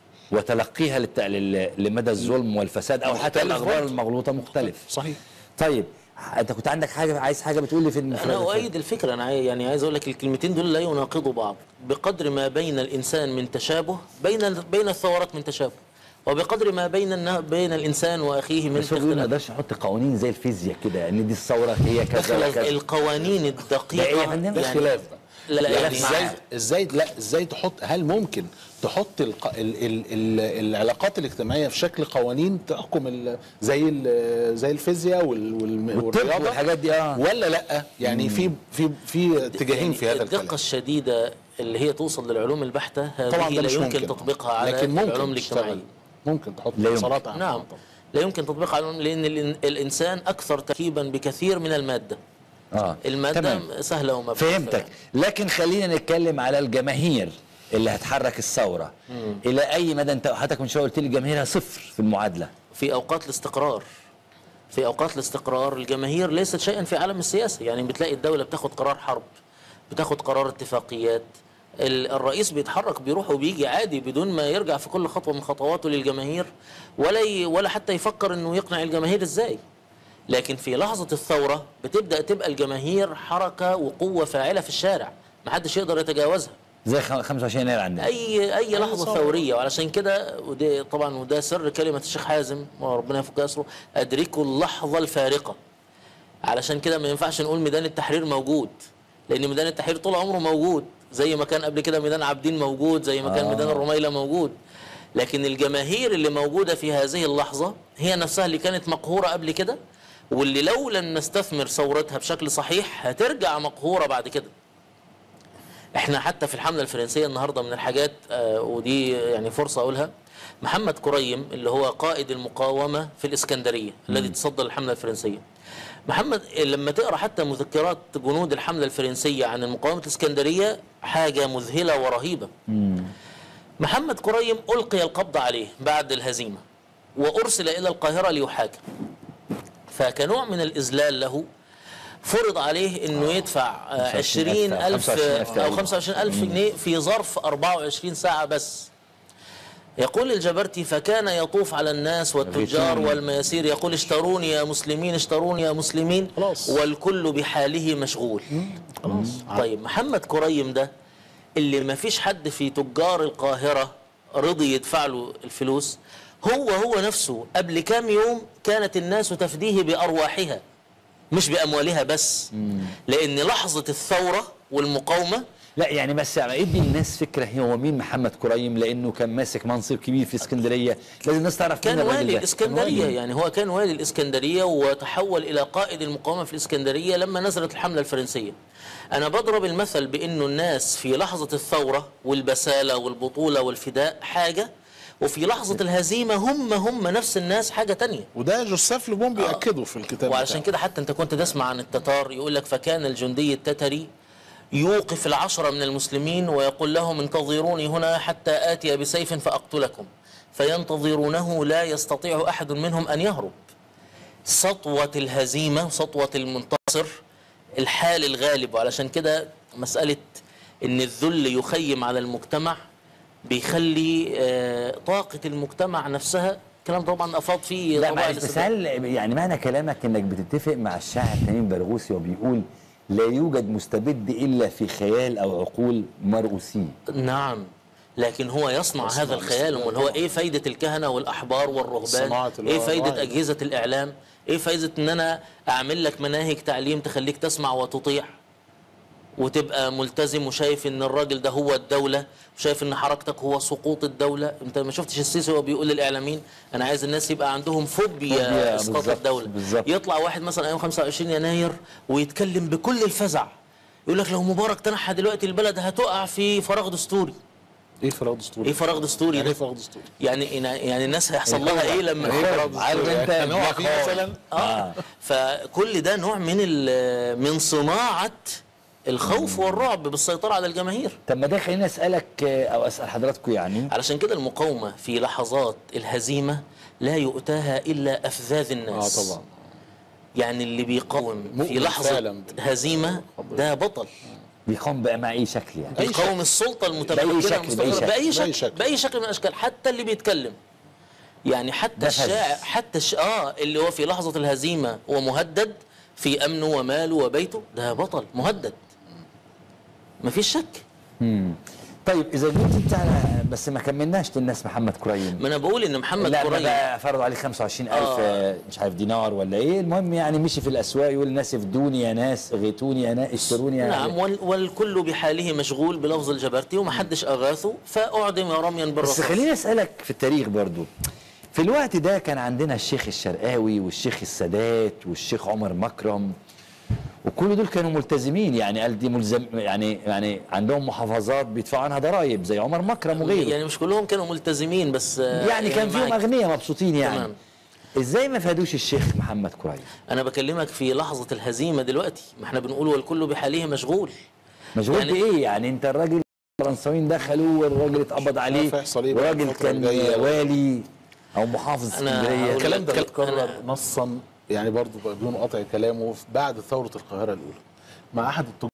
وتلقيها للت... لل... لمدى الظلم والفساد او حتى مختلف الاخبار برضه. المغلوطه مختلف صحيح طيب انت كنت عندك حاجه عايز حاجه بتقول لي في انا الانفراد اؤيد الفكره انا عاي- يعني عايز اقول لك الكلمتين دول لا يناقضوا بعض بقدر ما بين الانسان من تشابه بين بين الثورات من تشابه وبقدر ما بين النا- بين الانسان واخيه من بس هو بيقول ما اختلاف نقدرش نحط قوانين زي الفيزياء كده ان دي الثوره هي كذا وكذا القوانين ده الدقيقه إيه يا فندم؟ ده يعني- خلاف لا لا يعني يعني ازاي مع- ازاي لا ازاي تحط هل ممكن تحط الق... ال... ال... ال... العلاقات الاجتماعيه في شكل قوانين تحكم ال... زي ال... زي الفيزياء وال... وال... والطب والرياضه والحاجات دي اه ولا لا يعني في في في اتجاهين يعني في هذا الدقه الكلام الشديده اللي هي توصل للعلوم البحته هذه طبعا ده لا مش يمكن ممكن تطبيقها على لكن ممكن العلوم تشتغل. الاجتماعيه ممكن تحط لا يمكن. صلاة على نعم طبعا. لا يمكن تطبيقها على العلوم لان الإن- الانسان اكثر تركيبا بكثير من الماده اه الماده تمام. سهله وما فهمتك لكن خلينا نتكلم على الجماهير اللي هتحرك الثوره الى اي مدى انت حضرتك من شويه قلت لي جماهيرها صفر في المعادله في اوقات الاستقرار في اوقات الاستقرار الجماهير ليست شيئا في عالم السياسه يعني بتلاقي الدوله بتاخد قرار حرب بتاخد قرار اتفاقيات ال- الرئيس بيتحرك بيروح وبيجي عادي بدون ما يرجع في كل خطوه من خطواته للجماهير ولا ي... ولا حتى يفكر انه يقنع الجماهير ازاي لكن في لحظه الثوره بتبدا تبقى الجماهير حركه وقوه فاعله في الشارع محدش يقدر يتجاوزها زي خم- 25 يناير عندنا اي اي لحظه ثوريه وعلشان كده وده طبعا وده سر كلمه الشيخ حازم وربنا يفك اسره ادركوا اللحظه الفارقه علشان كده ما ينفعش نقول ميدان التحرير موجود لان ميدان التحرير طول عمره موجود زي ما كان قبل كده ميدان عابدين موجود زي ما كان آه. ميدان الرميله موجود لكن الجماهير اللي موجوده في هذه اللحظه هي نفسها اللي كانت مقهوره قبل كده واللي لو لم نستثمر ثورتها بشكل صحيح هترجع مقهوره بعد كده احنا حتى في الحمله الفرنسيه النهارده من الحاجات آه ودي يعني فرصه اقولها محمد كريم اللي هو قائد المقاومه في الاسكندريه الذي تصدى للحمله الفرنسيه محمد لما تقرا حتى مذكرات جنود الحمله الفرنسيه عن مقاومه الاسكندريه حاجه مذهله ورهيبه محمد كريم القي القبض عليه بعد الهزيمه وارسل الى القاهره ليحاكم فكنوع من الاذلال له فرض عليه انه يدفع آه، 25,000 20 ألف 25,000 او 25 ألف جنيه في ظرف 24 ساعة بس يقول الجبرتي فكان يطوف على الناس والتجار يغيثون. والمياسير يقول اشتروني يا مسلمين اشتروني يا مسلمين خلاص. والكل بحاله مشغول خلاص طيب محمد كريم ده اللي ما فيش حد في تجار القاهرة رضي يدفع له الفلوس هو هو نفسه قبل كام يوم كانت الناس تفديه بأرواحها مش بأموالها بس لأن لحظة الثورة والمقاومة لا يعني بس يعني ادي الناس فكره هو مين محمد كريم لانه كان ماسك منصب كبير في اسكندريه لازم الناس تعرف كان مين الراجل والي ده. الإسكندرية والي. يعني هو كان والي الإسكندرية وتحول إلى قائد المقاومة في الإسكندرية لما نزلت الحملة الفرنسية أنا بضرب المثل بأنه الناس في لحظة الثورة والبسالة والبطولة والفداء حاجة وفي لحظة الهزيمة هم هم نفس الناس حاجة تانية وده جوزيف لوبون بيأكده في الكتاب وعشان بتاعه. كده حتى انت كنت تسمع عن التتار يقول لك فكان الجندي التتري يوقف العشرة من المسلمين ويقول لهم انتظروني هنا حتى آتي بسيف فأقتلكم فينتظرونه لا يستطيع أحد منهم أن يهرب سطوة الهزيمة سطوة المنتصر الحال الغالب وعلشان كده مسألة ان الذل يخيم على المجتمع بيخلي آه، طاقة المجتمع نفسها كلام طبعا أفاض فيه لا طبعاً معلش بس الاستدلال. هل يعني معنى كلامك انك بتتفق مع الشاعر تميم برغوثي وبيقول لا يوجد مستبد الا في خيال او عقول مرؤوسين نعم لكن هو يصنع يصنع هذا الخيال الاستدلال امال هو طبعا. ايه فايده الكهنه والاحبار والرهبان صناعة ايه فايده الوعي. اجهزه الاعلام ايه فايده ان انا اعمل لك مناهج تعليم تخليك تسمع وتطيع وتبقى ملتزم وشايف ان الراجل ده هو الدوله وشايف ان حركتك هو سقوط الدوله انت ما شفتش السيسي وهو بيقول للاعلاميين انا عايز الناس يبقى عندهم فوبيا فوبيا، اسقاط بالظبط، الدوله بالظبط. يطلع واحد مثلا ايام 25 يناير ويتكلم بكل الفزع يقول لك لو مبارك تنحى دلوقتي البلد هتقع في فراغ دستوري ايه فراغ دستوري؟ ايه فراغ دستوري يعني ايه ده؟ فراغ دستوري؟ يعني يعني الناس هيحصل لها ايه لما ايه فراغ عارف دستوري؟ انت يعني هو في بلاك هول. مثلا اه فكل ده نوع من ال- من صناعه الخوف والرعب بالسيطره على الجماهير طب ما ده خليني اسالك آه، او اسال حضراتكم يعني علشان كده المقاومه في لحظات الهزيمه لا يؤتاها الا افذاذ اه الناس طبعا يعني اللي بيقاوم في مؤمن لحظه فعلاً. هزيمه ده بطل بيقوم بقى مع اي شكل يعني أي بيقاوم السلطه بأي المتمكنه شكل، المستقرة بأي باي شكل. بأي شكل شكل. باي شكل من الاشكال حتى اللي بيتكلم يعني حتى نفذ. الشاعر حتى الش... اه اللي هو في لحظه الهزيمه ومهدد في امنه وماله وبيته ده بطل مهدد مفيش شك طيب اذا جيت انت على- بس ما كملناش للناس محمد كريم ما انا بقول ان محمد لا كريم بقى فرضوا عليه 25000 آه. آه. مش عارف دينار ولا ايه المهم يعني مشي في الاسواق يقول الناس افدوني يا ناس اغيتوني يا ناس اشتروني يا نعم وال... والكل بحاله مشغول بلفظ الجبرتي ومحدش اغاثه فاعدم رميا بس بالرصاص خليني اسالك في التاريخ برضو في الوقت ده كان عندنا الشيخ الشرقاوي والشيخ السادات والشيخ عمر مكرم وكل دول كانوا ملتزمين يعني قال دي ملزم يعني يعني عندهم محافظات بيدفعوا عنها ضرائب زي عمر مكرم وغيره يعني مش كلهم كانوا ملتزمين بس آه، يعني كان فيهم معاك. اغنياء مبسوطين يعني تمام. ازاي ما فادوش الشيخ محمد كريم انا بكلمك في لحظه الهزيمه دلوقتي ما احنا بنقول والكل بحاله مشغول مشغول يعني- بايه يعني انت الراجل الفرنساويين دخلوا والراجل اتقبض عليه هيحصل إيه بقى وراجل الفترة كان الجاية؟ والي او محافظ أنا اسكندريه هقول الكلام ده لك- بيتكرر أنا- نصا يعني برضو بدون قطع كلامه بعد ثوره القاهره الاولى مع احد التجار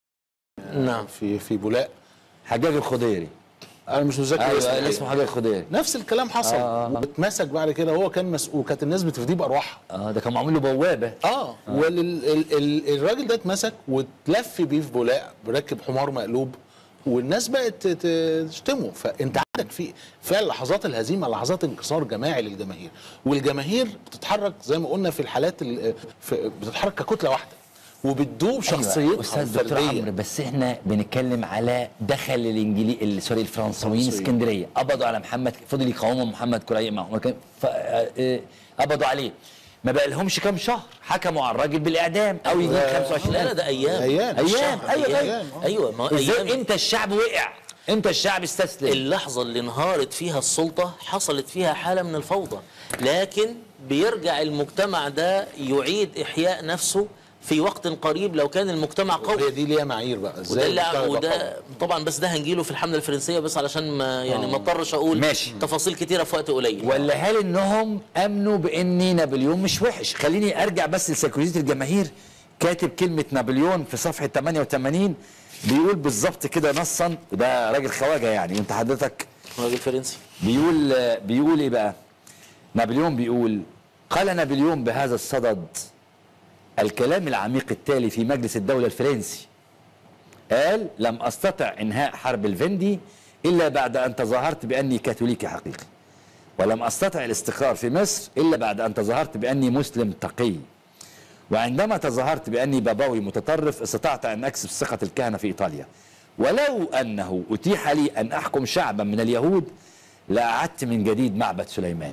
نعم في في بولاق حجاج الخضيري انا مش متذكر ايوه اسمه اللي الحقيقة. اسمه حجاج الخضيري نفس الكلام حصل آه. واتمسك بعد كده هو كان مسؤول كانت الناس بتفديه بارواحها اه ده كان معمول له بوابه اه والراجل ده اتمسك واتلف بيه في بولاق بركب حمار مقلوب والناس بقت ت- تشتمه فانت عندك في فعلا لحظات الهزيمه لحظات انكسار جماعي للجماهير والجماهير بتتحرك زي ما قلنا في الحالات ال- في بتتحرك ككتله واحده وبتدوب شخصيتها أيوة. استاذ دكتور الفرديه عمرو بس احنا بنتكلم على دخل الانجليزي ال- سوري الفرنساويين الفرنسيين. اسكندريه قبضوا على محمد فضل يقاوموا محمد كريم معهم كان- ف- آه، آه، قبضوا عليه ما بقى لهمش كام شهر حكموا على الراجل بالاعدام او يجيب 25 لا لا ده ايام أيام. ايام شهر، ايوه أيام. ايوه آه. ايوه ما ازاي ايام امتى الشعب وقع امتى الشعب استسلم اللحظه اللي انهارت فيها السلطه حصلت فيها حاله من الفوضى لكن بيرجع المجتمع ده يعيد احياء نفسه في وقت قريب لو كان المجتمع قوي هي دي ليها معايير بقى وده ازاي اللي المجتمع يبقى وده قوي. طبعا بس ده هنجيله في الحمله الفرنسيه بس علشان ما يعني ما اضطرش اقول ماشي. تفاصيل كتيره في وقت قليل ولا هل انهم امنوا بان نابليون مش وحش خليني ارجع بس لسيكولوجيه الجماهير كاتب كلمه نابليون في صفحه 88 بيقول بالظبط كده نصا وده راجل خواجه يعني وانت حضرتك راجل فرنسي بيقول بيقول ايه بقى نابليون بيقول قال نابليون بهذا الصدد الكلام العميق التالي في مجلس الدولة الفرنسي قال لم أستطع إنهاء حرب الفندي إلا بعد أن تظاهرت بأني كاثوليكي حقيقي ولم أستطع الاستقرار في مصر إلا بعد أن تظاهرت بأني مسلم تقي وعندما تظاهرت بأني بابوي متطرف استطعت أن أكسب ثقة الكهنة في إيطاليا ولو أنه أتيح لي أن أحكم شعبا من اليهود لأعدت من جديد معبد سليمان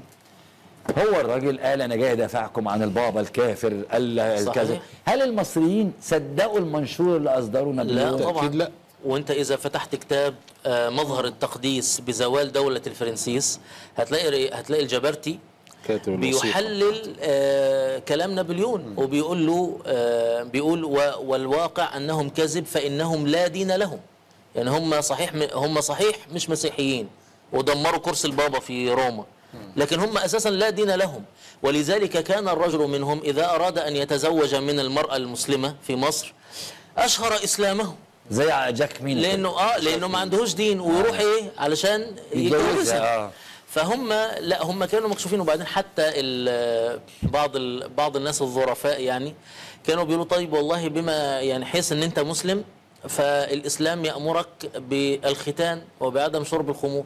هو الراجل قال أنا جاي أدافعكم عن البابا الكافر قال صحيح. كذا هل المصريين صدقوا المنشور اللي أصدروه لا نابليون؟ طبعا أكيد لا. وانت اذا فتحت كتاب آه، مظهر التقديس بزوال دوله الفرنسيس هتلاقي هتلاقي الجبرتي كاتب الوثيقة. بيحلل آه كلام نابليون وبيقول له آه بيقول و- والواقع انهم كذب فانهم لا دين لهم يعني هم صحيح هم صحيح مش مسيحيين ودمروا كرسي البابا في روما لكن هم اساسا لا دين لهم ولذلك كان الرجل منهم اذا اراد ان يتزوج من المراه المسلمه في مصر اشهر اسلامه زي جاك مين لانه اه لانه ما عندهوش دين ويروح ايه علشان يتجوزها، يتجوزها آه. فهم لا هم كانوا مكشوفين وبعدين حتى ال- بعض ال بعض الناس الظرفاء يعني كانوا بيقولوا طيب والله بما يعني حيث ان انت مسلم فالاسلام يامرك بالختان وبعدم شرب الخمور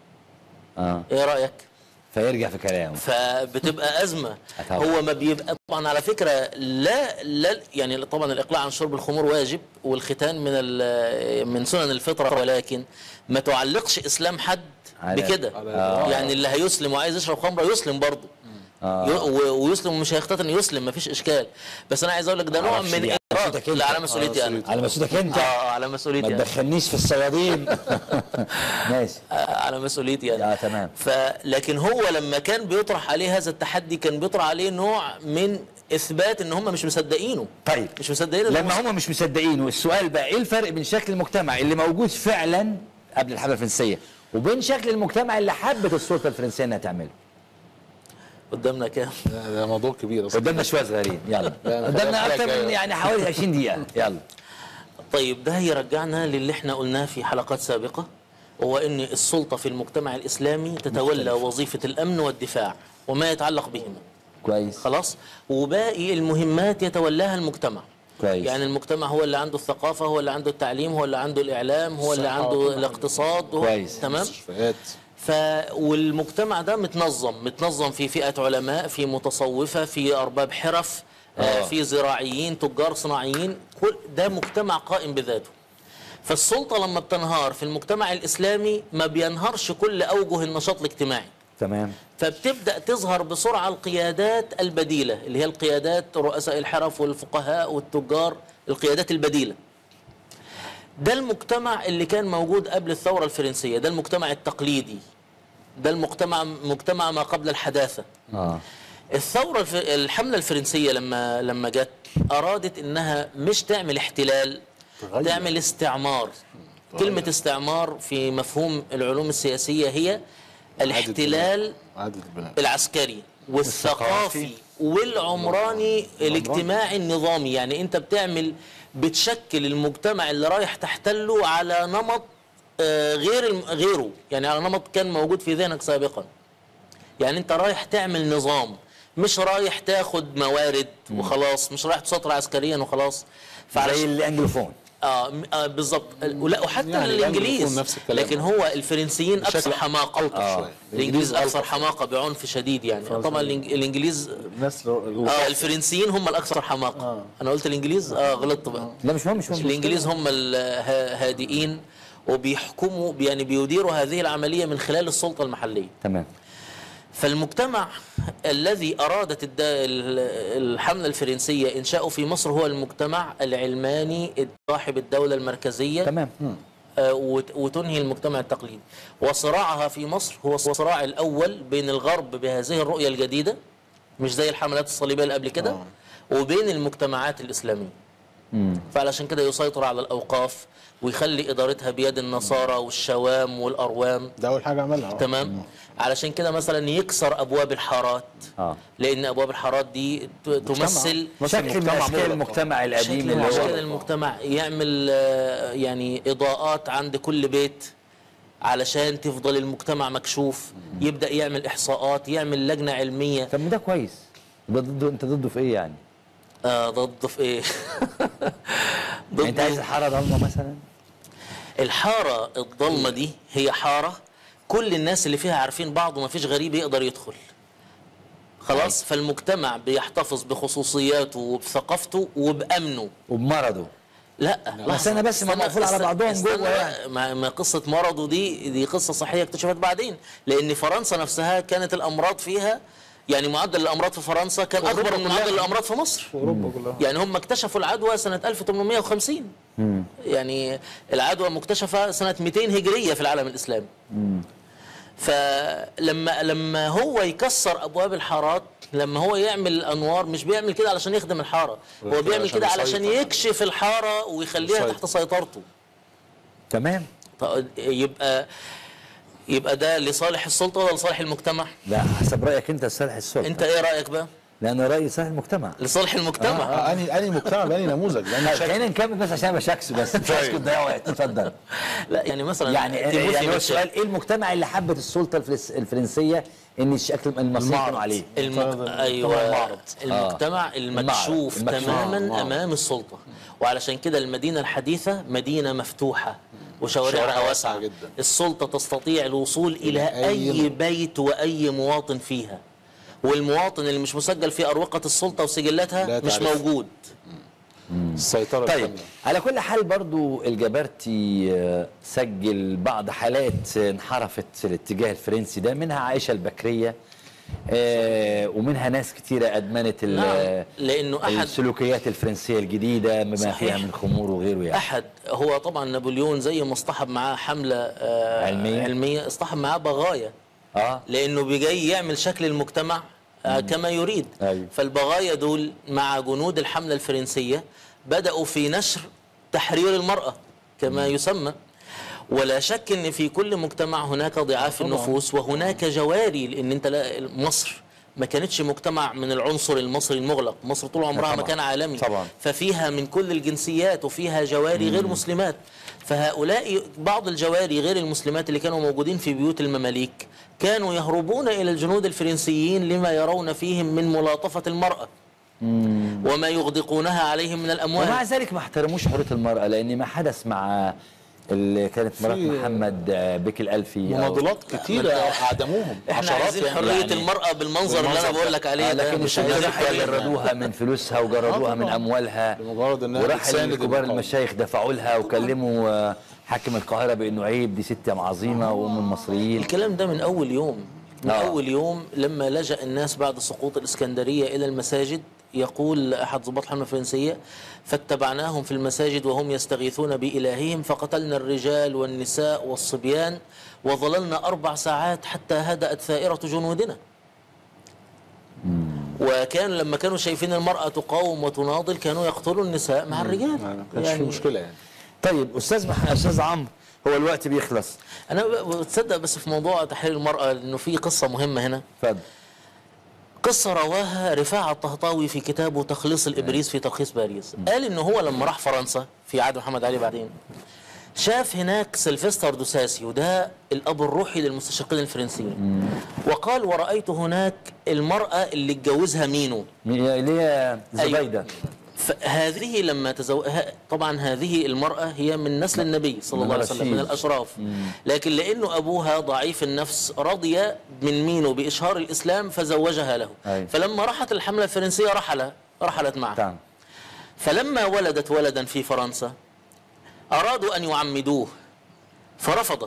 آه. ايه رايك فيرجع في كلامه فبتبقى ازمه طبعا. هو ما بيبقى طبعا على فكره لا لا يعني طبعا الاقلاع عن شرب الخمور واجب والختان من ال- من سنن الفطره ولكن ما تعلقش اسلام حد على- بكده على- يعني اللي هيسلم وعايز يشرب خمره يسلم برضه آه. ي- و- ويسلم ومش هيختتن يسلم مفيش اشكال بس انا عايز اقول لك ده نوع معرفش من دي على إيراد. مسؤوليتك أنت. لا على مسؤوليتي انا على مسؤوليتك انت اه على ما مسؤوليتي انا تدخلنيش في الصيادين ماشي آه، على مسؤوليتي انا اه تمام ف لكن هو لما كان بيطرح عليه هذا التحدي كان بيطرح عليه نوع من اثبات ان هم مش مصدقينه طيب مش مصدقين إن لما هم مش مصدقين والسؤال بقى ايه الفرق بين شكل المجتمع اللي موجود فعلا قبل الحمله الفرنسيه وبين شكل المجتمع اللي حبت السلطه الفرنسيه انها تعمله قدامنا كام ده ده موضوع كبير اصلا قدامنا شويه صغيرين يلا لا، أنا قدامنا خلاص اكتر من جاي. يعني حوالي 20 دقيقه يلا طيب ده يرجعنا للي احنا قلناه في حلقات سابقة وهو ان السلطة في المجتمع الاسلامي تتولى وظيفة الامن والدفاع وما يتعلق بهما كويس خلاص وباقي المهمات يتولاها المجتمع كويس. يعني المجتمع هو اللي عنده الثقافة هو اللي عنده التعليم هو اللي عنده الإعلام هو اللي الصحة عنده وكل حاجة. الاقتصاد هو كويس. تمام مستشفيات ف والمجتمع ده متنظم متنظم في فئة علماء في متصوفة في أرباب حرف آه. آه. في زراعيين تجار صناعيين كل ده مجتمع قائم بذاته فالسلطة لما بتنهار في المجتمع الإسلامي ما بينهارش كل أوجه النشاط الاجتماعي تمام فبتبدا تظهر بسرعه القيادات البديله اللي هي القيادات رؤساء الحرف والفقهاء والتجار القيادات البديله ده المجتمع اللي كان موجود قبل الثوره الفرنسيه ده المجتمع التقليدي ده المجتمع مجتمع ما قبل الحداثه اه الثوره الف... الحمله الفرنسيه لما لما جت ارادت انها مش تعمل احتلال تغير. تعمل استعمار كلمه استعمار في مفهوم العلوم السياسيه هي الاحتلال عادة البناء العسكري والثقافي والعمراني الاجتماعي النظامي يعني انت بتعمل بتشكل المجتمع اللي رايح تحتله على نمط آه، غير الم- غيره يعني على نمط كان موجود في ذهنك سابقا يعني انت رايح تعمل نظام مش رايح تاخد موارد وخلاص مش رايح تسيطر عسكريا وخلاص زي فعلشان الانجلوفون اه م- آه بالظبط ولا وحتى يعني الانجليز الأنجلو نفس الكلام. لكن هو الفرنسيين اكثر بشكل حماقه ألطف شوية. الانجليز الإنجليز اكثر ألطف. حماقه بعنف شديد يعني طبعا الإنج- الانجليز الناس اه الفرنسيين هم الاكثر حماقه انا قلت الانجليز اه غلطت بقى لا مش مهم مش مهم الانجليز هم الهادئين وبيحكموا يعني بيديروا هذه العمليه من خلال السلطه المحليه تمام فالمجتمع الذي أرادت الد- ال- الحملة الفرنسية إنشاؤه في مصر هو المجتمع العلماني صاحب الدولة المركزية تمام آه، وت- وتنهي المجتمع التقليدي وصراعها في مصر هو الصراع الأول بين الغرب بهذه الرؤية الجديدة مش زي الحملات الصليبية اللي قبل كده وبين المجتمعات الإسلامية فعلشان كده يسيطر على الأوقاف ويخلي إدارتها بيد النصارى والشوام والأروام ده اول حاجه عملها آه. تمام علشان كده مثلا يكسر ابواب الحارات اه لان ابواب الحارات دي ت- تمثل شكل من مجتمع اشكال مغلق. المجتمع شكل القديم من اللي اشكال هو المجتمع يعمل آه، يعني اضاءات عند كل بيت علشان تفضل المجتمع مكشوف يبدا يعمل احصاءات يعمل لجنه علميه طب ما ده كويس ده ضده انت ضده في ايه يعني؟ آه ضد في ايه يعني انت عايز الحاره ضلمه مثلا؟ الحاره الضلمه دي هي حاره كل الناس اللي فيها عارفين بعض ومفيش غريب يقدر يدخل خلاص فالمجتمع بيحتفظ بخصوصياته وبثقافته وبامنه وبمرضه لا بس أنا بس ما استنى- مقفول على استنى- بعضهم استنى جوه بقى. يعني. ما ما قصه مرضه دي دي قصه صحيه اكتشفت بعدين لان فرنسا نفسها كانت الامراض فيها يعني معدل الامراض في فرنسا كان اكبر من معدل الامراض في مصر اوروبا كلها يعني هم اكتشفوا العدوى سنة 1850 يعني العدوى مكتشفة سنة 200 هجرية في العالم الإسلامي فلما لما هو يكسر أبواب الحارات لما هو يعمل الأنوار مش بيعمل كده علشان يخدم الحارة هو بيعمل عشان كده علشان يسيطر. يكشف الحارة ويخليها يسيطر. تحت سيطرته تمام طيب يبقى يبقى ده لصالح السلطة ولا لصالح المجتمع؟ لا حسب رايك انت لصالح السلطه أنت إيه رأيك بقى؟ لان رايي صالح المجتمع لصالح المجتمع اه اني اني مجتمع باني نموذج لان طيب، شكل خلينا نكمل بس عشان بشكس بس مش عايز تضيع وقت اتفضل لا يعني مثلا يعني تيموثي يعني هو مثلاً. السؤال ايه المجتمع اللي حبت السلطه الفرنس- الفرنسيه ان الشكل المصري كانوا عليه المج... المفترض ايوه المعرض. المجتمع المكشوف المعرض. تماما المعرض. امام السلطه وعلشان كده المدينه الحديثه مدينه مفتوحه وشوارعها شوارعها واسعه واسعة جدا. السلطه تستطيع الوصول الى إلى اي أي بيت واي مواطن فيها والمواطن اللي مش مسجل في اروقه السلطه وسجلاتها لا مش تعرف. موجود السيطره طيب الكاملة. على كل حال برضو الجبرتي آه، سجل بعض حالات انحرفت في الاتجاه الفرنسي ده منها عائشة البكرية آه ومنها ناس كتيره ادمنت ال- نعم لانه احد السلوكيات الفرنسيه الجديده بما صحيح. فيها من خمور وغيره يعني احد هو طبعا نابليون زي ما اصطحب معاه حمله آه علمية. علميه اصطحب معاه بغايا اه لانه بيجي يعمل شكل المجتمع آه، كما يريد أيوة. فالبغايا دول مع جنود الحمله الفرنسيه بداوا في نشر تحرير المراه كما يسمى ولا شك ان في كل مجتمع هناك ضعاف النفوس وهناك جواري لان انت لا مصر ما كانتش مجتمع من العنصر المصري المغلق مصر طول عمرها طبعاً. مكان عالمي طبعاً. ففيها من كل الجنسيات وفيها جواري غير مسلمات فهؤلاء بعض الجواري غير المسلمات اللي كانوا موجودين في بيوت المماليك كانوا يهربون إلى الجنود الفرنسيين لما يرون فيهم من ملاطفة المرأة وما يغدقونها عليهم من ومع الأموال ذلك ما احترموش حريه المراه لان ما حدث مع اللي كانت مرات في- محمد آه، بك الالفي أو- مناضلات كتيره اعدموهم احنا عشرات عايزين يعني. حرية يعني المرأة بالمنظر اللي بالمنظر أنا بقول لك عليه آه، ده لكن مش عايزين الشيوخ حرية. جردوها من فلوسها وجردوها من طبعاً. اموالها لمجرد إنها وراح بتساند كبار المقاومة. المشايخ دفعوا لها وكلموا آه، حاكم القاهره بانه عيب دي ست عظيمه وام المصريين الكلام ده من أول يوم من آه. أول يوم لما لجأ الناس بعد سقوط الإسكندرية إلى المساجد يقول أحد ضباط الحملة الفرنسية فاتبعناهم في المساجد وهم يستغيثون بإلههم فقتلنا الرجال والنساء والصبيان وظللنا أربع ساعات حتى هدأت ثائرة جنودنا وكان لما كانوا شايفين المرأة تقاوم وتناضل كانوا يقتلوا النساء مع الرجال ما كانش في مشكله يعني طيب استاذ مح... استاذ عمرو هو الوقت بيخلص أنا ب- بتصدق بس في موضوع تحرير المرأة إنه في قصة مهمة هنا اتفضل قصة رواها رفاعة الطهطاوي في كتابه تخليص الإبريز في تلخيص باريس قال إن هو لما راح فرنسا في عهد محمد علي بعدين شاف هناك سيلفستر دوساسي وده الأب الروحي للمستشرقين الفرنسيين وقال ورأيت هناك المرأة اللي اتجوزها مينو اللي هي زبيده فهذه لما تزو... ه- طبعا هذه المرأة هي من نسل النبي صلى من الله عليه وسلم الرشيد. من الأشراف لكن لأنه أبوها ضعيف النفس رضي من مينو بإشهار الإسلام فزوجها له أيوة. فلما راحت الحملة الفرنسية رحل رحلت معه تمام فلما ولدت ولدا في فرنسا أرادوا أن يعمدوه فرفضت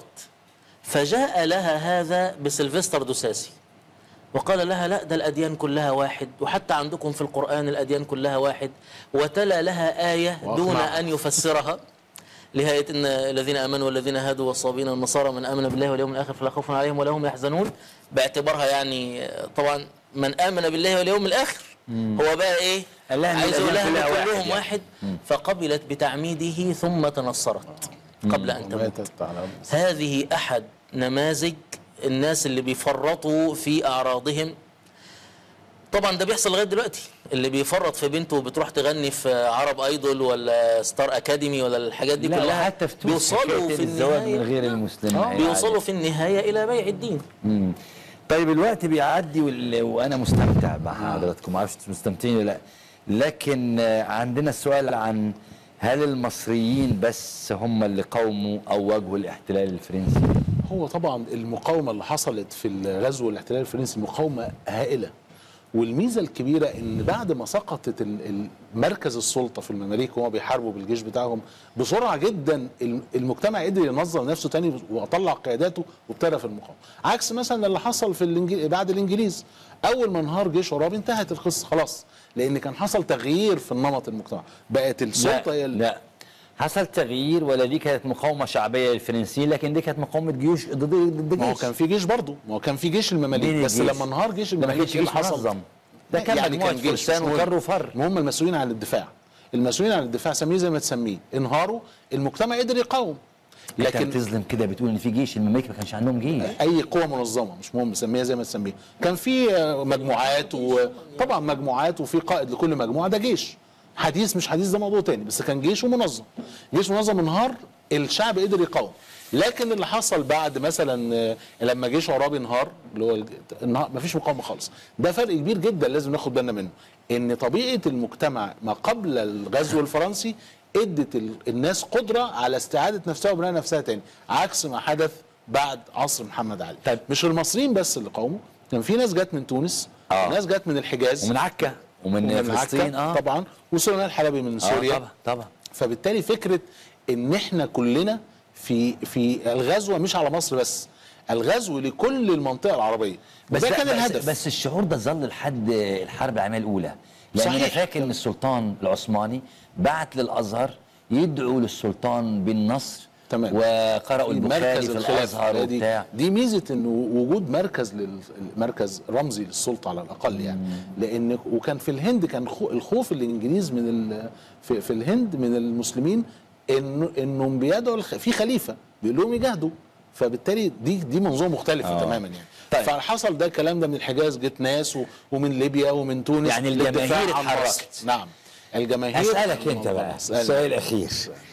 فجاء لها هذا بسلفستر دوساسي وقال لها لا ده الأديان كلها واحد وحتى عندكم في القرآن الأديان كلها واحد وتلا لها آية دون وأقنعها. أن يفسرها لهاية إن الذين آمنوا والذين هادوا والصابين والنصارى من آمن بالله واليوم الآخر فلا خوف عليهم ولا هم يحزنون باعتبارها يعني طبعا من آمن بالله واليوم الآخر هو بقى إيه قال لها إن عايز يقول الأديان لها كلها إن واحد كلهم يعني. واحد فقبلت بتعميده ثم تنصرت قبل أن تموت ماتت على هذه أحد نماذج الناس اللي بيفرطوا في أعراضهم طبعا ده بيحصل لغايه دلوقتي اللي بيفرط في بنته وبتروح تغني في عرب ايدول ولا ستار اكاديمي ولا الحاجات دي لا كلها وحتى في تونس بيوصلوا حكاية في الزواج من النهايه غير المسلمين آه، بيوصلوا في النهايه الى بيع الدين مم. طيب الوقت بيعدي وال... وانا مستمتع مع حضراتكم ما اعرفش انتوا مستمتعين ولا لا لكن آه، عندنا السؤال عن هل المصريين بس هم اللي قاوموا او واجهوا الاحتلال الفرنسي؟ هو طبعا المقاومه اللي حصلت في الغزو الاحتلال الفرنسي مقاومه هائله والميزه الكبيره ان بعد ما سقطت ال- ال- مركز السلطه في المماليك وهم بيحاربوا بالجيش بتاعهم بسرعه جدا الم- المجتمع قدر ينظم نفسه تاني وطلع قياداته وابتدى في المقاومه عكس مثلا اللي حصل في الإنجل... بعد الانجليز اول ما انهار جيش عرابي انتهت القصه خلاص لان كان حصل تغيير في النمط المجتمع بقت السلطه هي لا, ال- لا حصل تغيير ولا دي كانت مقاومه شعبيه للفرنسيين لكن دي كانت مقاومه جيوش ضد ضد ما هو جيش كان في جيش برضه ما هو كان في جيش المماليك مين بس الجيش؟ لما انهار جيش ده ما المماليك كانش إيه جيش اللي حصل؟ منظم ده كان يعني مجموعه كان جيش فرسان مش مهم. وكر وفر ما هم المسؤولين عن الدفاع المسؤولين عن الدفاع سميه زي ما تسميه انهاروا المجتمع قدر يقاوم لكن لكن بتظلم كده بتقول ان في جيش المماليك ما كانش عندهم جيش اي قوه منظمه مش مهم سميها زي ما تسميها كان في آه، مجموعات وطبعا مجموعات وفي قائد لكل مجموعه ده جيش حديث مش حديث ده موضوع تاني بس كان جيش ومنظم جيش منظم انهار الشعب قدر يقاوم لكن اللي حصل بعد مثلا آه، لما جيش عرابي انهار اللي هو الج- انهار مفيش مقاومه خالص ده فرق كبير جدا لازم ناخد بالنا منه ان طبيعه المجتمع ما قبل الغزو الفرنسي ادت ال- الناس قدره على استعاده نفسها وبناء نفسها تاني عكس ما حدث بعد عصر محمد علي طيب. مش المصريين بس اللي قاوموا كان في ناس جت من تونس آه. وناس جت من الحجاز ومن عكا ومن, ومن فلسطين عكا اه طبعا وسليمان الحلبي من سوريا آه طبعا طبعا فبالتالي فكره ان احنا كلنا في في الغزوه مش على مصر بس الغزو لكل المنطقه العربيه بس وده لا، كان بس الهدف بس الشعور ده ظل لحد الحرب العالميه الاولى لان انا صحيح. فاكر ان السلطان العثماني بعت للازهر يدعو للسلطان بالنصر تمام. وقرأوا البخاري في الخلافة. الازهر دي, وبتاع دي ميزه انه وجود مركز لل- مركز رمزي للسلطه على الاقل يعني لان وكان في الهند كان خو- الخوف الانجليز من ال- في, في الهند من المسلمين انه انهم بيدعوا الخ- في خليفه بيقول لهم يجاهدوا فبالتالي دي دي منظومه مختلفه آه. تماما يعني طيب. فحصل ده الكلام ده من الحجاز جت ناس و- ومن ليبيا ومن تونس يعني للدفاع الجماهير عن اتحركت. مصر. نعم الجماهير اسالك انت بقى اسألني. السؤال الاخير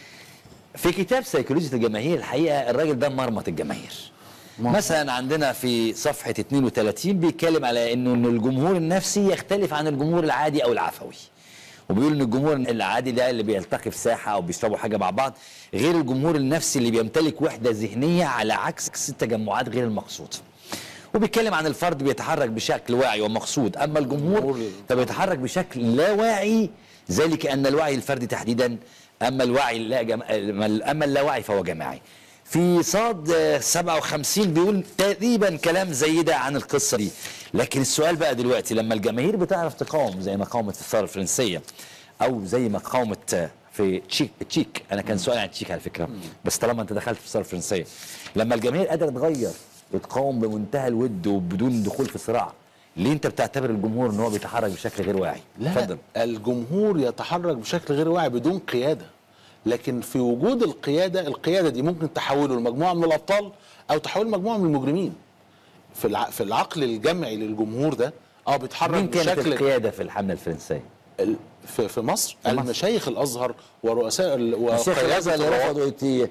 في كتاب سيكولوجية الجماهير الحقيقة الراجل ده مرمط الجماهير مثلا عندنا في صفحة 32 بيتكلم على انه ان الجمهور النفسي يختلف عن الجمهور العادي او العفوي وبيقول ان الجمهور العادي ده اللي بيلتقي في ساحة او بيشربوا حاجة مع بعض غير الجمهور النفسي اللي بيمتلك وحدة ذهنية على عكس التجمعات غير المقصودة وبيتكلم عن الفرد بيتحرك بشكل واعي ومقصود اما الجمهور الجمهور- فبيتحرك بشكل لا واعي ذلك ان الوعي الفردي تحديدا اما الوعي لا جم... اما اللاوعي فهو جماعي في صاد آه، 57 بيقول تقريبا كلام زي ده عن القصه دي لكن السؤال بقى دلوقتي لما الجماهير بتعرف تقاوم زي ما قاومت في الثوره الفرنسيه او زي ما قاومت آه، في تشيك تشيك انا كان سؤال عن تشيك على فكره بس طالما انت دخلت في الثوره الفرنسيه لما الجماهير قادره تغير وتقاوم بمنتهى الود وبدون دخول في صراع ليه انت بتعتبر الجمهور ان هو بيتحرك بشكل غير واعي لا الجمهور يتحرك بشكل غير واعي بدون قياده لكن في وجود القياده القياده دي ممكن تحوله لمجموعه من الابطال او تحوله لمجموعه من المجرمين في الع... في العقل الجمعي للجمهور ده اه بيتحرك مين كانت بشكل القياده في الحمله الفرنسيه؟ ال- في في مصر في مصر. المشايخ الازهر ورؤساء ال- الشيخ وقيادة الازهر اللي الروابط. رفضوا يت- ي-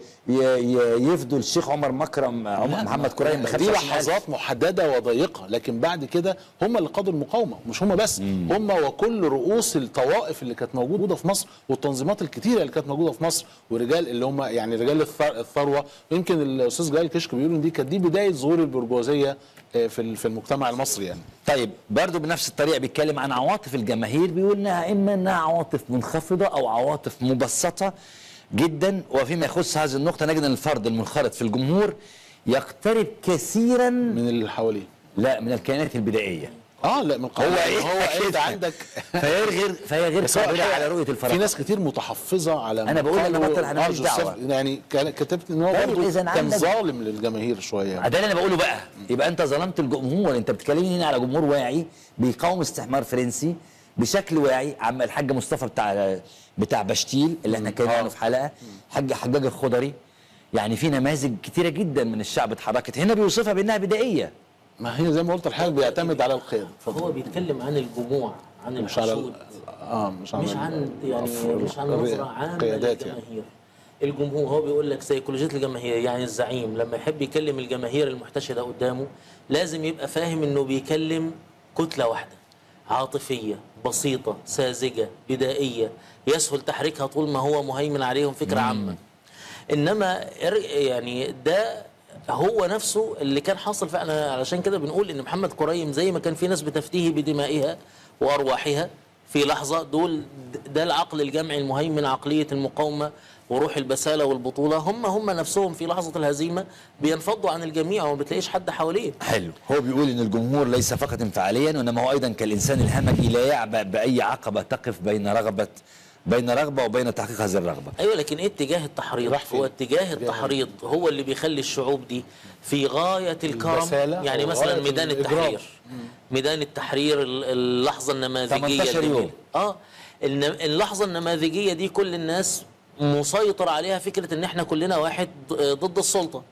ي- يفدوا الشيخ عمر مكرم عمر محمد كريم ب دي 25000 لحظات محدده وضيقه لكن بعد كده هم اللي قادوا المقاومه مش هم بس هم وكل رؤوس الطوائف اللي كانت موجوده في مصر والتنظيمات الكتيره اللي كانت موجوده في مصر ورجال اللي هم يعني رجال الثر- الثروه يمكن الاستاذ جلال كشك بيقول ان دي كانت دي بدايه ظهور البرجوازيه آه، في ال- في المجتمع المصري يعني طيب برضه بنفس الطريقه بيتكلم عن عواطف الجماهير بيقول انها اما انها عواطف منخفضه او عواطف مبسطه جدا وفيما يخص هذه النقطه نجد ان الفرد المنخرط في الجمهور يقترب كثيرا من اللي حواليه لا من الكائنات البدائيه اه لا من هو قبل ايه هو انت كده؟ عندك فهي غير فهي غير بس هو قابله الحقيقة على رؤيه الفرق في ناس كتير متحفظه على أنا بقول أنا قالوا بطل، أنا آه، ماليش جوزيف دعوة. يعني كان- كتبت ان هو طيب، برضه إذا كان عندك- ظالم للجماهير شويه ده اللي انا بقوله بقى يبقى انت ظلمت الجمهور انت بتكلمني هنا على جمهور واعي بيقاوم استعمار فرنسي بشكل واعي عم الحاج مصطفى بتاع بتاع بشتيل اللي احنا اتكلمنا عنه في حلقه حاج حجاج الخضري يعني في نماذج كتيره جدا من الشعب اتحركت هنا بيوصفها بانها بدائيه ما هي زي ما قلت الحاجه بيعتمد على القياده فهو بيتكلم عن الجموع عن مش على الحشود اه مش على مش عن يعني الأف- مش عن الري- نظره عامه القيادات يعني للجماهير الجمهور هو بيقول لك سيكولوجيه الجماهير يعني الزعيم لما يحب يكلم الجماهير المحتشده قدامه لازم يبقى فاهم انه بيكلم كتله واحده عاطفيه بسيطه ساذجه بدائيه يسهل تحريكها طول ما هو مهيمن عليهم فكره عامه انما إر- يعني ده هو نفسه اللي كان حاصل فعلا علشان كده بنقول ان محمد كريم زي ما كان في ناس بتفتيه بدمائها وارواحها في لحظه دول ده العقل الجمعي المهيمن عقليه المقاومه وروح البساله والبطوله هم هم نفسهم في لحظه الهزيمه بينفضوا عن الجميع وما بتلاقيش حد حواليه حلو هو بيقول ان الجمهور ليس فقط انفعاليا وانما هو ايضا كالانسان الهمجي لا يعبأ باي عقبه تقف بين رغبه بين رغبه وبين تحقيق هذه الرغبه ايوه لكن ايه اتجاه التحريض راح فين؟ هو اتجاه التحريض هو اللي بيخلي الشعوب دي في غايه الكرم البسالة يعني مثلا وغاية ميدان الإجرام. التحرير ميدان التحرير ال- اللحظه النماذجيه 18 الجميلة. يوم. اه الن- اللحظه النماذجيه دي كل الناس مسيطر عليها فكره ان احنا كلنا واحد ضد السلطه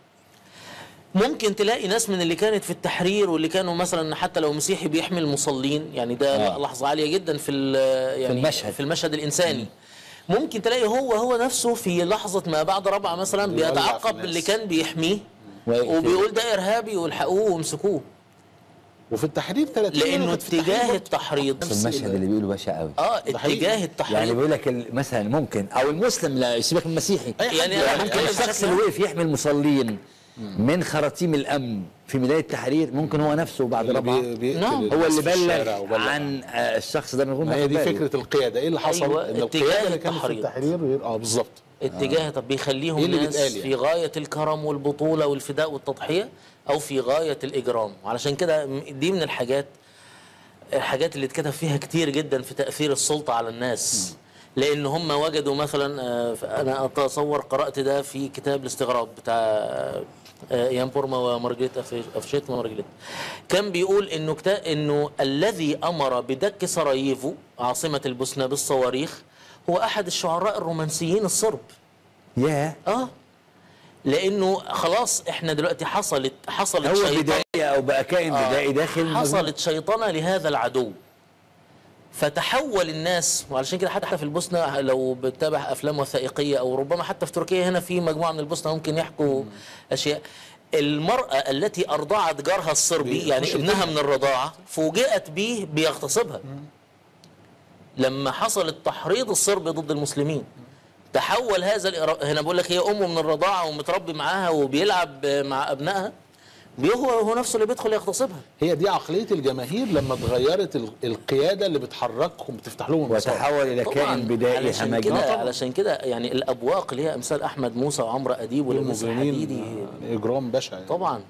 ممكن تلاقي ناس من اللي كانت في التحرير واللي كانوا مثلا حتى لو مسيحي بيحمي المصلين يعني ده آه. لحظه عاليه جدا في ال- يعني المشهد. في المشهد الانساني ممكن تلاقي هو هو نفسه في لحظه ما بعد ربعه مثلا بيولع في بيتعقب الناس. اللي كان بيحميه ويقتله. وبيقول ده ارهابي والحقوه وامسكوه وفي التحرير 30 لانه كانت في التحرير اتجاه برضه. التحريض في المشهد اللي بيقوله باشا قوي اه ده حقيقي. اتجاه يعني التحريض بيقول لك ال- مثلا ممكن او المسلم لا يسيبك من المسيحي أي حد يعني يعني أنا ممكن بتكلم الشخص بشكل اللي وقف يحمي المصلين من خراطيم الامن في بدايه التحرير ممكن هو نفسه بعد اللي ربعه بي- بيقتل نعم. الناس هو اللي في الشارع بلغ وبلغ عن آه، الشخص ده من غير ما ما هي ياخد دي باله. فكره القياده ايه اللي حصل أيوة، ان اتجاه القياده اللي كانت في التحريض. التحرير غير اه بالظبط اتجاه طب بيخليهم إيه اللي ناس بيتقال يعني؟ في غايه الكرم والبطوله والفداء والتضحيه او في غايه الاجرام وعلشان كده م- دي من الحاجات الحاجات اللي اتكتب فيها كتير جدا في تاثير السلطه على الناس لان هم وجدوا مثلا آه، انا اتصور قرات ده في كتاب الاستغراب بتاع آه، يان بورما ومارجريت أفي- افشيت ومارجريت كان بيقول انه كتا انه الذي امر بدك سراييفو عاصمه البوسنه بالصواريخ هو احد الشعراء الرومانسيين الصرب ياه اه لانه خلاص احنا دلوقتي حصلت حصلت هو شيطنة- بدايه او بقى كائن بدائي داخل المجموعة. حصلت شيطنه لهذا العدو فتحول الناس وعلشان كده حتى في البوسنه لو بتتابع افلام وثائقيه او ربما حتى في تركيا هنا في مجموعه من البوسنه ممكن يحكوا اشياء المراه التي ارضعت جارها الصربي يعني ابنها من الرضاعه فوجئت به بيغتصبها لما حصل التحريض الصربي ضد المسلمين تحول هذا الإرا- هنا بقول لك هي امه من الرضاعه ومتربي معاها وبيلعب مع ابنائها هو هو نفسه اللي بيدخل يغتصبها هي دي عقليه الجماهير لما اتغيرت ال- القياده اللي بتحركهم بتفتح لهم المسار وتحول الى طبعاً كائن بدائي علشان همجي كده علشان كده يعني الابواق اللي هي امثال احمد موسى وعمرو اديب ولبس الحديدي المجرمين يعني اجرام بشع يعني. طبعا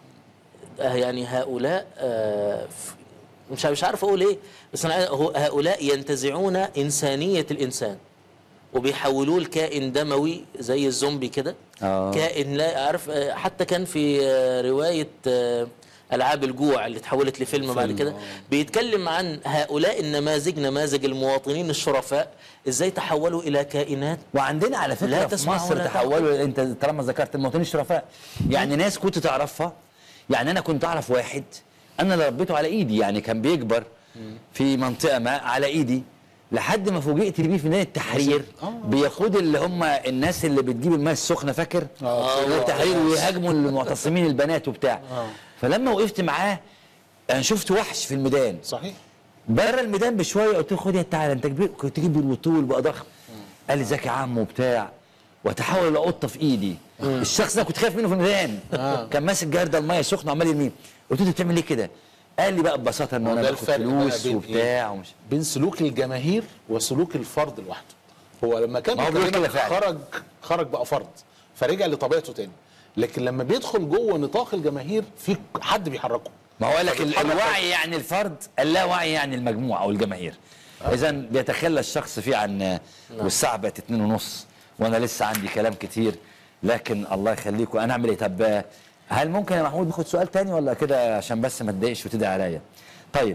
آه يعني هؤلاء آه ف- مش مش عارف اقول ايه بس انا عايز- هو- هؤلاء ينتزعون انسانيه الانسان وبيحولوه لكائن دموي زي الزومبي كده آه. كائن لا عارف آه، حتى كان في آه، روايه آه، العاب الجوع اللي اتحولت لفيلم بعد كده بيتكلم عن هؤلاء النماذج نماذج المواطنين الشرفاء ازاي تحولوا الى كائنات وعندنا على لا فكره في تسمع مصر ولا تحولوا انت طالما ذكرت المواطنين الشرفاء يعني ناس كنت تعرفها يعني انا كنت اعرف واحد انا اللي ربيته على ايدي يعني كان بيكبر في منطقه ما على ايدي لحد ما فوجئت بيه في ميدان التحرير بيقود اللي هم الناس اللي بتجيب الماء السخنه فاكر؟ آه. ميدان التحرير ويهاجموا المعتصمين البنات وبتاع فلما وقفت معاه انا شفت وحش في الميدان صحيح بره الميدان بشويه قلت له خد يا تعالى انت كبير كنت كبير وطول بقى ضخم قال لي ازيك يا عم وبتاع وتحول الى قطه في ايدي الشخص ده كنت خايف منه في الميدان كان ماسك جرده الميه سخنه عمال يرميه قلت له انت بتعمل ليه كده؟ قال لي بقى ببساطه ان ما هو انا ده باخد الفرق بقى فلوس بين وبتاع إيه؟ ومش بين سلوك الجماهير وسلوك الفرد لوحده هو لما كان ما هو بيقول بيكلمك كده فعلا. خرج خرج بقى فرد فرجع لطبيعته تاني لكن لما بيدخل جوه نطاق الجماهير في حد بيحركه ما هو قال لك ال- فبيتحرك الوعي يعني الفرد اللاوعي يعني المجموعه او الجماهير اذا بيتخلى الشخص فيه عن والساعه بقت اتنين ونص وانا لسه عندي كلام كتير لكن الله يخليكم انا اعمل ايه طب هل ممكن يا محمود ناخد سؤال تاني ولا كده عشان بس ما تضايقش وتدعي عليا طيب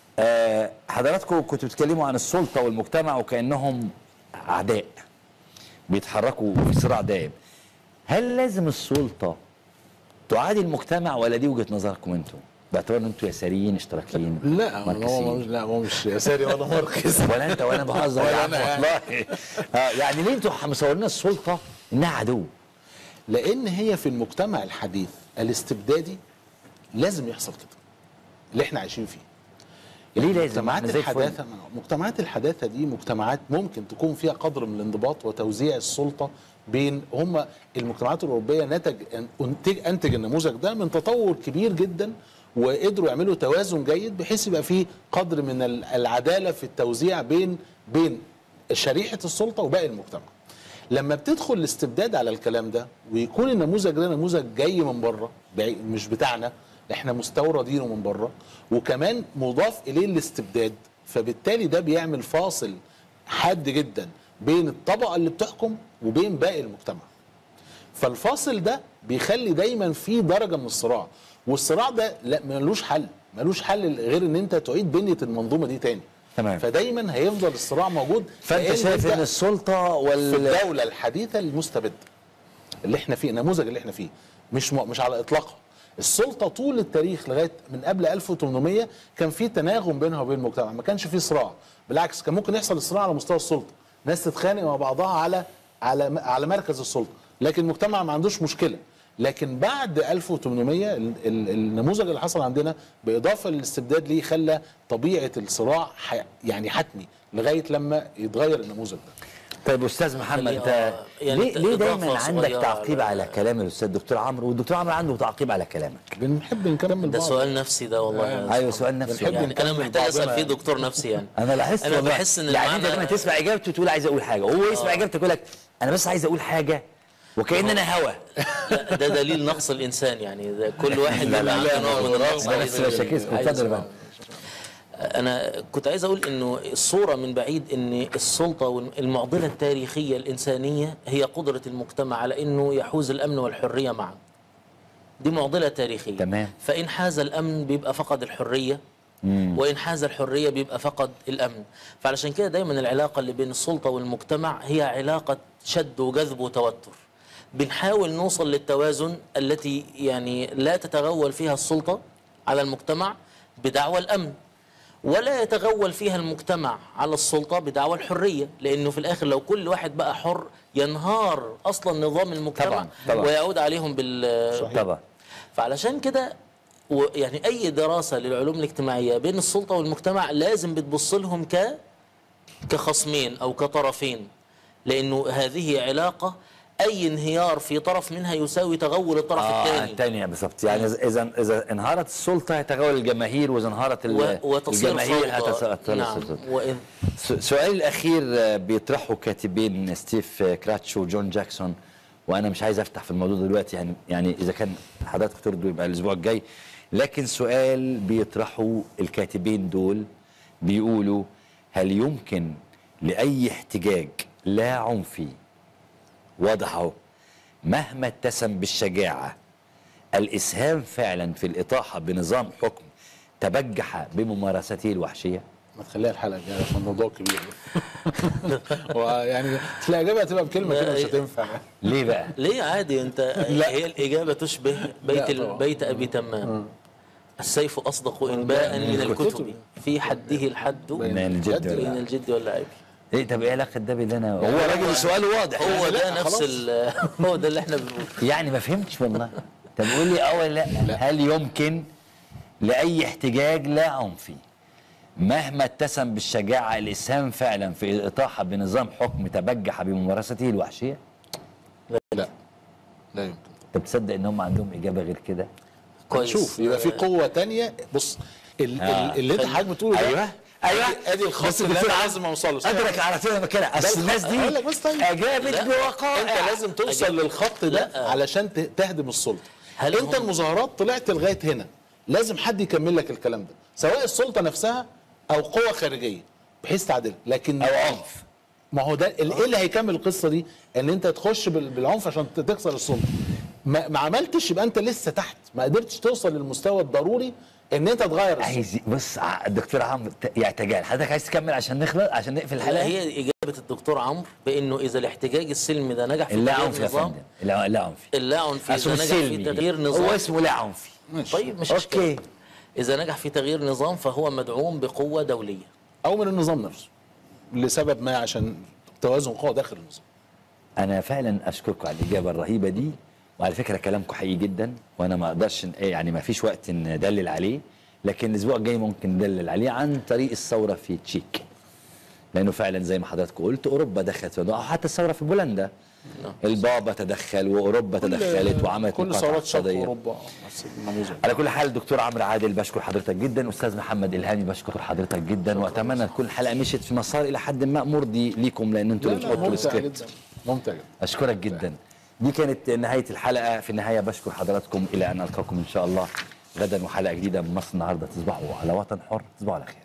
آه حضراتكم كنتوا بتتكلموا عن السلطه والمجتمع وكانهم اعداء بيتحركوا في صراع دائم هل لازم السلطه تعادي المجتمع ولا دي وجهه نظركم انتم؟ باعتبار ان انتم يساريين اشتراكيين لا هو ماركسيين. مش لا هو مش يساري ولا ماركس ولا انت ولا بهزر ولا يا عم أنا يعني. والله آه يعني ليه انتوا مصورين السلطه انها عدو؟ لان هي في المجتمع الحديث الاستبدادي لازم يحصل كده اللي احنا عايشين فيه ليه لازم؟ مجتمعات احنا زي الفل. الحداثه مجتمعات الحداثه دي مجتمعات ممكن تكون فيها قدر من الانضباط وتوزيع السلطه بين هم المجتمعات الاوروبيه نتج انتج انتج النموذج ده من تطور كبير جدا وقدروا يعملوا توازن جيد بحيث يبقى فيه قدر من ال- العداله في التوزيع بين بين شريحه السلطه وباقي المجتمع. لما بتدخل الاستبداد على الكلام ده ويكون النموذج ده نموذج جاي من بره بعي- مش بتاعنا احنا مستوردينه من بره وكمان مضاف اليه الاستبداد فبالتالي ده بيعمل فاصل حاد جدا بين الطبقه اللي بتحكم وبين باقي المجتمع فالفاصل ده بيخلي دايما في درجه من الصراع والصراع ده لا ملوش حل ملوش حل غير ان انت تعيد بنيه المنظومه دي تاني تمام. فدايما هيفضل الصراع موجود فانت لأن شايف أنت ان السلطه في وال الدوله الحديثه المستبده اللي احنا فيه النموذج اللي احنا فيه مش م... مش على اطلاقها السلطه طول التاريخ لغايه من قبل 1800 كان في تناغم بينها وبين المجتمع ما كانش في صراع بالعكس كان ممكن يحصل صراع على مستوى السلطه ناس تتخانق مع بعضها على على على مركز السلطه لكن المجتمع ما عندوش مشكله لكن بعد 1800 ال- ال- النموذج اللي حصل عندنا باضافه للاستبداد ليه خلى طبيعه الصراع ح... يعني حتمي لغايه لما يتغير النموذج ده طيب استاذ محمد خليه- انت آه، يعني ليه, ليه إضافة دايما عندك صغيرة تعقيب على- على كلام الاستاذ دكتور عمرو والدكتور عمرو عنده تعقيب على كلامك بنحب نكمل ده بعض سؤال نفسي ده والله يا ايوه أستاذ. سؤال نفسي بنحب يعني. يعني انا نكمل محتاج اسال بعضنا فيه يعني. دكتور نفسي يعني انا لاحظت انا والله. بحس ان يعني انت المعنى- لما تسمع اجابته تقول عايز اقول حاجه وهو يسمع اجابته يقول لك انا بس عايز اقول حاجه وكاننا هوا لا، ده دليل نقص الانسان يعني ده كل واحد لا، بيبقى لا، عنده نوع من النقص لا، عايز بس مش هكيس، عايز اتفضل يا يسمعه. انا كنت عايز اقول انه الصوره من بعيد ان السلطه والمعضله التاريخيه الانسانيه هي قدره المجتمع على انه يحوز الامن والحريه معا دي معضله تاريخيه تمام. فان حاز الامن بيبقى فقد الحريه وان حاز الحريه بيبقى فقد الامن فعلشان كده دايما العلاقه اللي بين السلطه والمجتمع هي علاقه شد وجذب وتوتر بنحاول نوصل للتوازن التي يعني لا تتغول فيها السلطه على المجتمع بدعوى الامن ولا يتغول فيها المجتمع على السلطة بدعوى الحرية لأنه في الآخر لو كل واحد بقى حر ينهار أصلا نظام المجتمع طبعاً، طبعاً. ويعود عليهم بال طبعا فعلشان كده و- يعني أي دراسة للعلوم الاجتماعية بين السلطة والمجتمع لازم بتبص لهم ك كخصمين أو كطرفين لأنه هذه علاقة أي انهيار في طرف منها يساوي تغول الطرف اه الثاني الثانية بالظبط يعني إذا- اذا اذا انهارت السلطه هيتغول الجماهير واذا انهارت ال- و- وتصير الجماهير فوضى هتتصل نعم وإذ س- سؤالي الاخير آه، بيطرحه كاتبين ستيف آه، كراتش وجون جاكسون وانا مش عايز افتح في الموضوع دلوقتي يعني يعني اذا كان حضرتك ترضوا يبقى الاسبوع الجاي لكن سؤال بيطرحه الكاتبين دول بيقولوا هل يمكن لاي احتجاج لا عنفي واضح اهو مهما اتسم بالشجاعه الاسهام فعلا في الاطاحه بنظام حكم تبجح بممارسته الوحشيه ما تخليها الحلقه الجايه عشان الموضوع كبير ويعني تلاقي الاجابه هتبقى بكلمه كده مش هتنفع ليه بقى ليه عادي انت هي الاجابه تشبه بيت ال- طبعا. بيت ابي تمام السيف اصدق انباء من الكتب في حده الحد من الجد بين ولا الجد واللعب ايه طب ايه علاقه ده باللي انا هو راجل سؤاله واضح هو لا، ده نفس خلاص. ال- هو ده اللي احنا بنقوله يعني ما فهمتش والله طب قول لي اه ولا لا هل يمكن لاي احتجاج لا عنفي مهما اتسم بالشجاعه الاسهام فعلا في الاطاحه بنظام حكم تبجح بممارسته الوحشيه لا لا يمكن طب تصدق ان هم عندهم اجابه غير كده كويس شوف يبقى في قوه تانية بص ال- آه. ال- اللي انت حضرتك بتقوله ده ايوه ايوه ادي- ادي الخط بس اللي الدكتور انا عم- لازم اوصله ادرك على طول مكانها اصل الناس دي هقول لك بس طيب. اجابت لا. بوقائع انت لازم توصل للخط ده لا. علشان ت- تهدم السلطه هل انت هم- المظاهرات طلعت لغايه هنا لازم حد يكمل لك الكلام ده سواء السلطه نفسها او قوه خارجيه بحيث تعدلها لكن او عنف ما هو ده ال- ايه اللي هيكمل القصه دي ان انت تخش بال- بالعنف عشان ت- تكسر السلطه ما, ما عملتش يبقى انت لسه تحت ما قدرتش توصل للمستوى الضروري ان انت تغير السلطه عايز بص ع- الدكتور عمرو ت- يعني تجاهل حضرتك عايز تكمل عشان نخلص عشان نقفل لا الحلقه هي اجابه الدكتور عمرو بانه اذا الاحتجاج السلمي ده نجح في اللا تغيير عنف يا نظام فندم اللا لا عنفي اللا عنفي اسمه اذا نجح في سلمي تغيير نظام هو اسمه لا عنفي طيب مش اوكي اوكي اذا نجح في تغيير نظام فهو مدعوم بقوه دوليه او من النظام نفسه لسبب ما عشان توازن قوى داخل النظام انا فعلا اشكركم على الاجابه الرهيبه دي وعلى فكره كلامكم حقيقي جدا وانا ما اقدرش ن- يعني ما فيش وقت ندلل عليه لكن الاسبوع الجاي ممكن ندلل عليه عن طريق الثوره في تشيك لانه فعلا زي ما حضراتكم قلت اوروبا دخلت في الموضوع، او حتى الثوره في بولندا البابا تدخل واوروبا تدخلت وعملت كل مقاطعة ثورات شرق اقتصادية. اوروبا نفس النموذج على كل حال دكتور عمرو عادل بشكر حضرتك جدا استاذ محمد الهامي بشكر حضرتك جدا واتمنى تكون الحلقه مشيت في مسار الى حد ما مرضي ليكم لان انتوا لا اللي لا بتحطوا ممتع السكريبت جدا ممتع جدا اشكرك جدا دي كانت نهايه الحلقه في النهايه بشكر حضراتكم الى ان القاكم ان شاء الله غدا وحلقه جديده من مصر النهارده تصبحوا على وطن حر تصبحوا على خير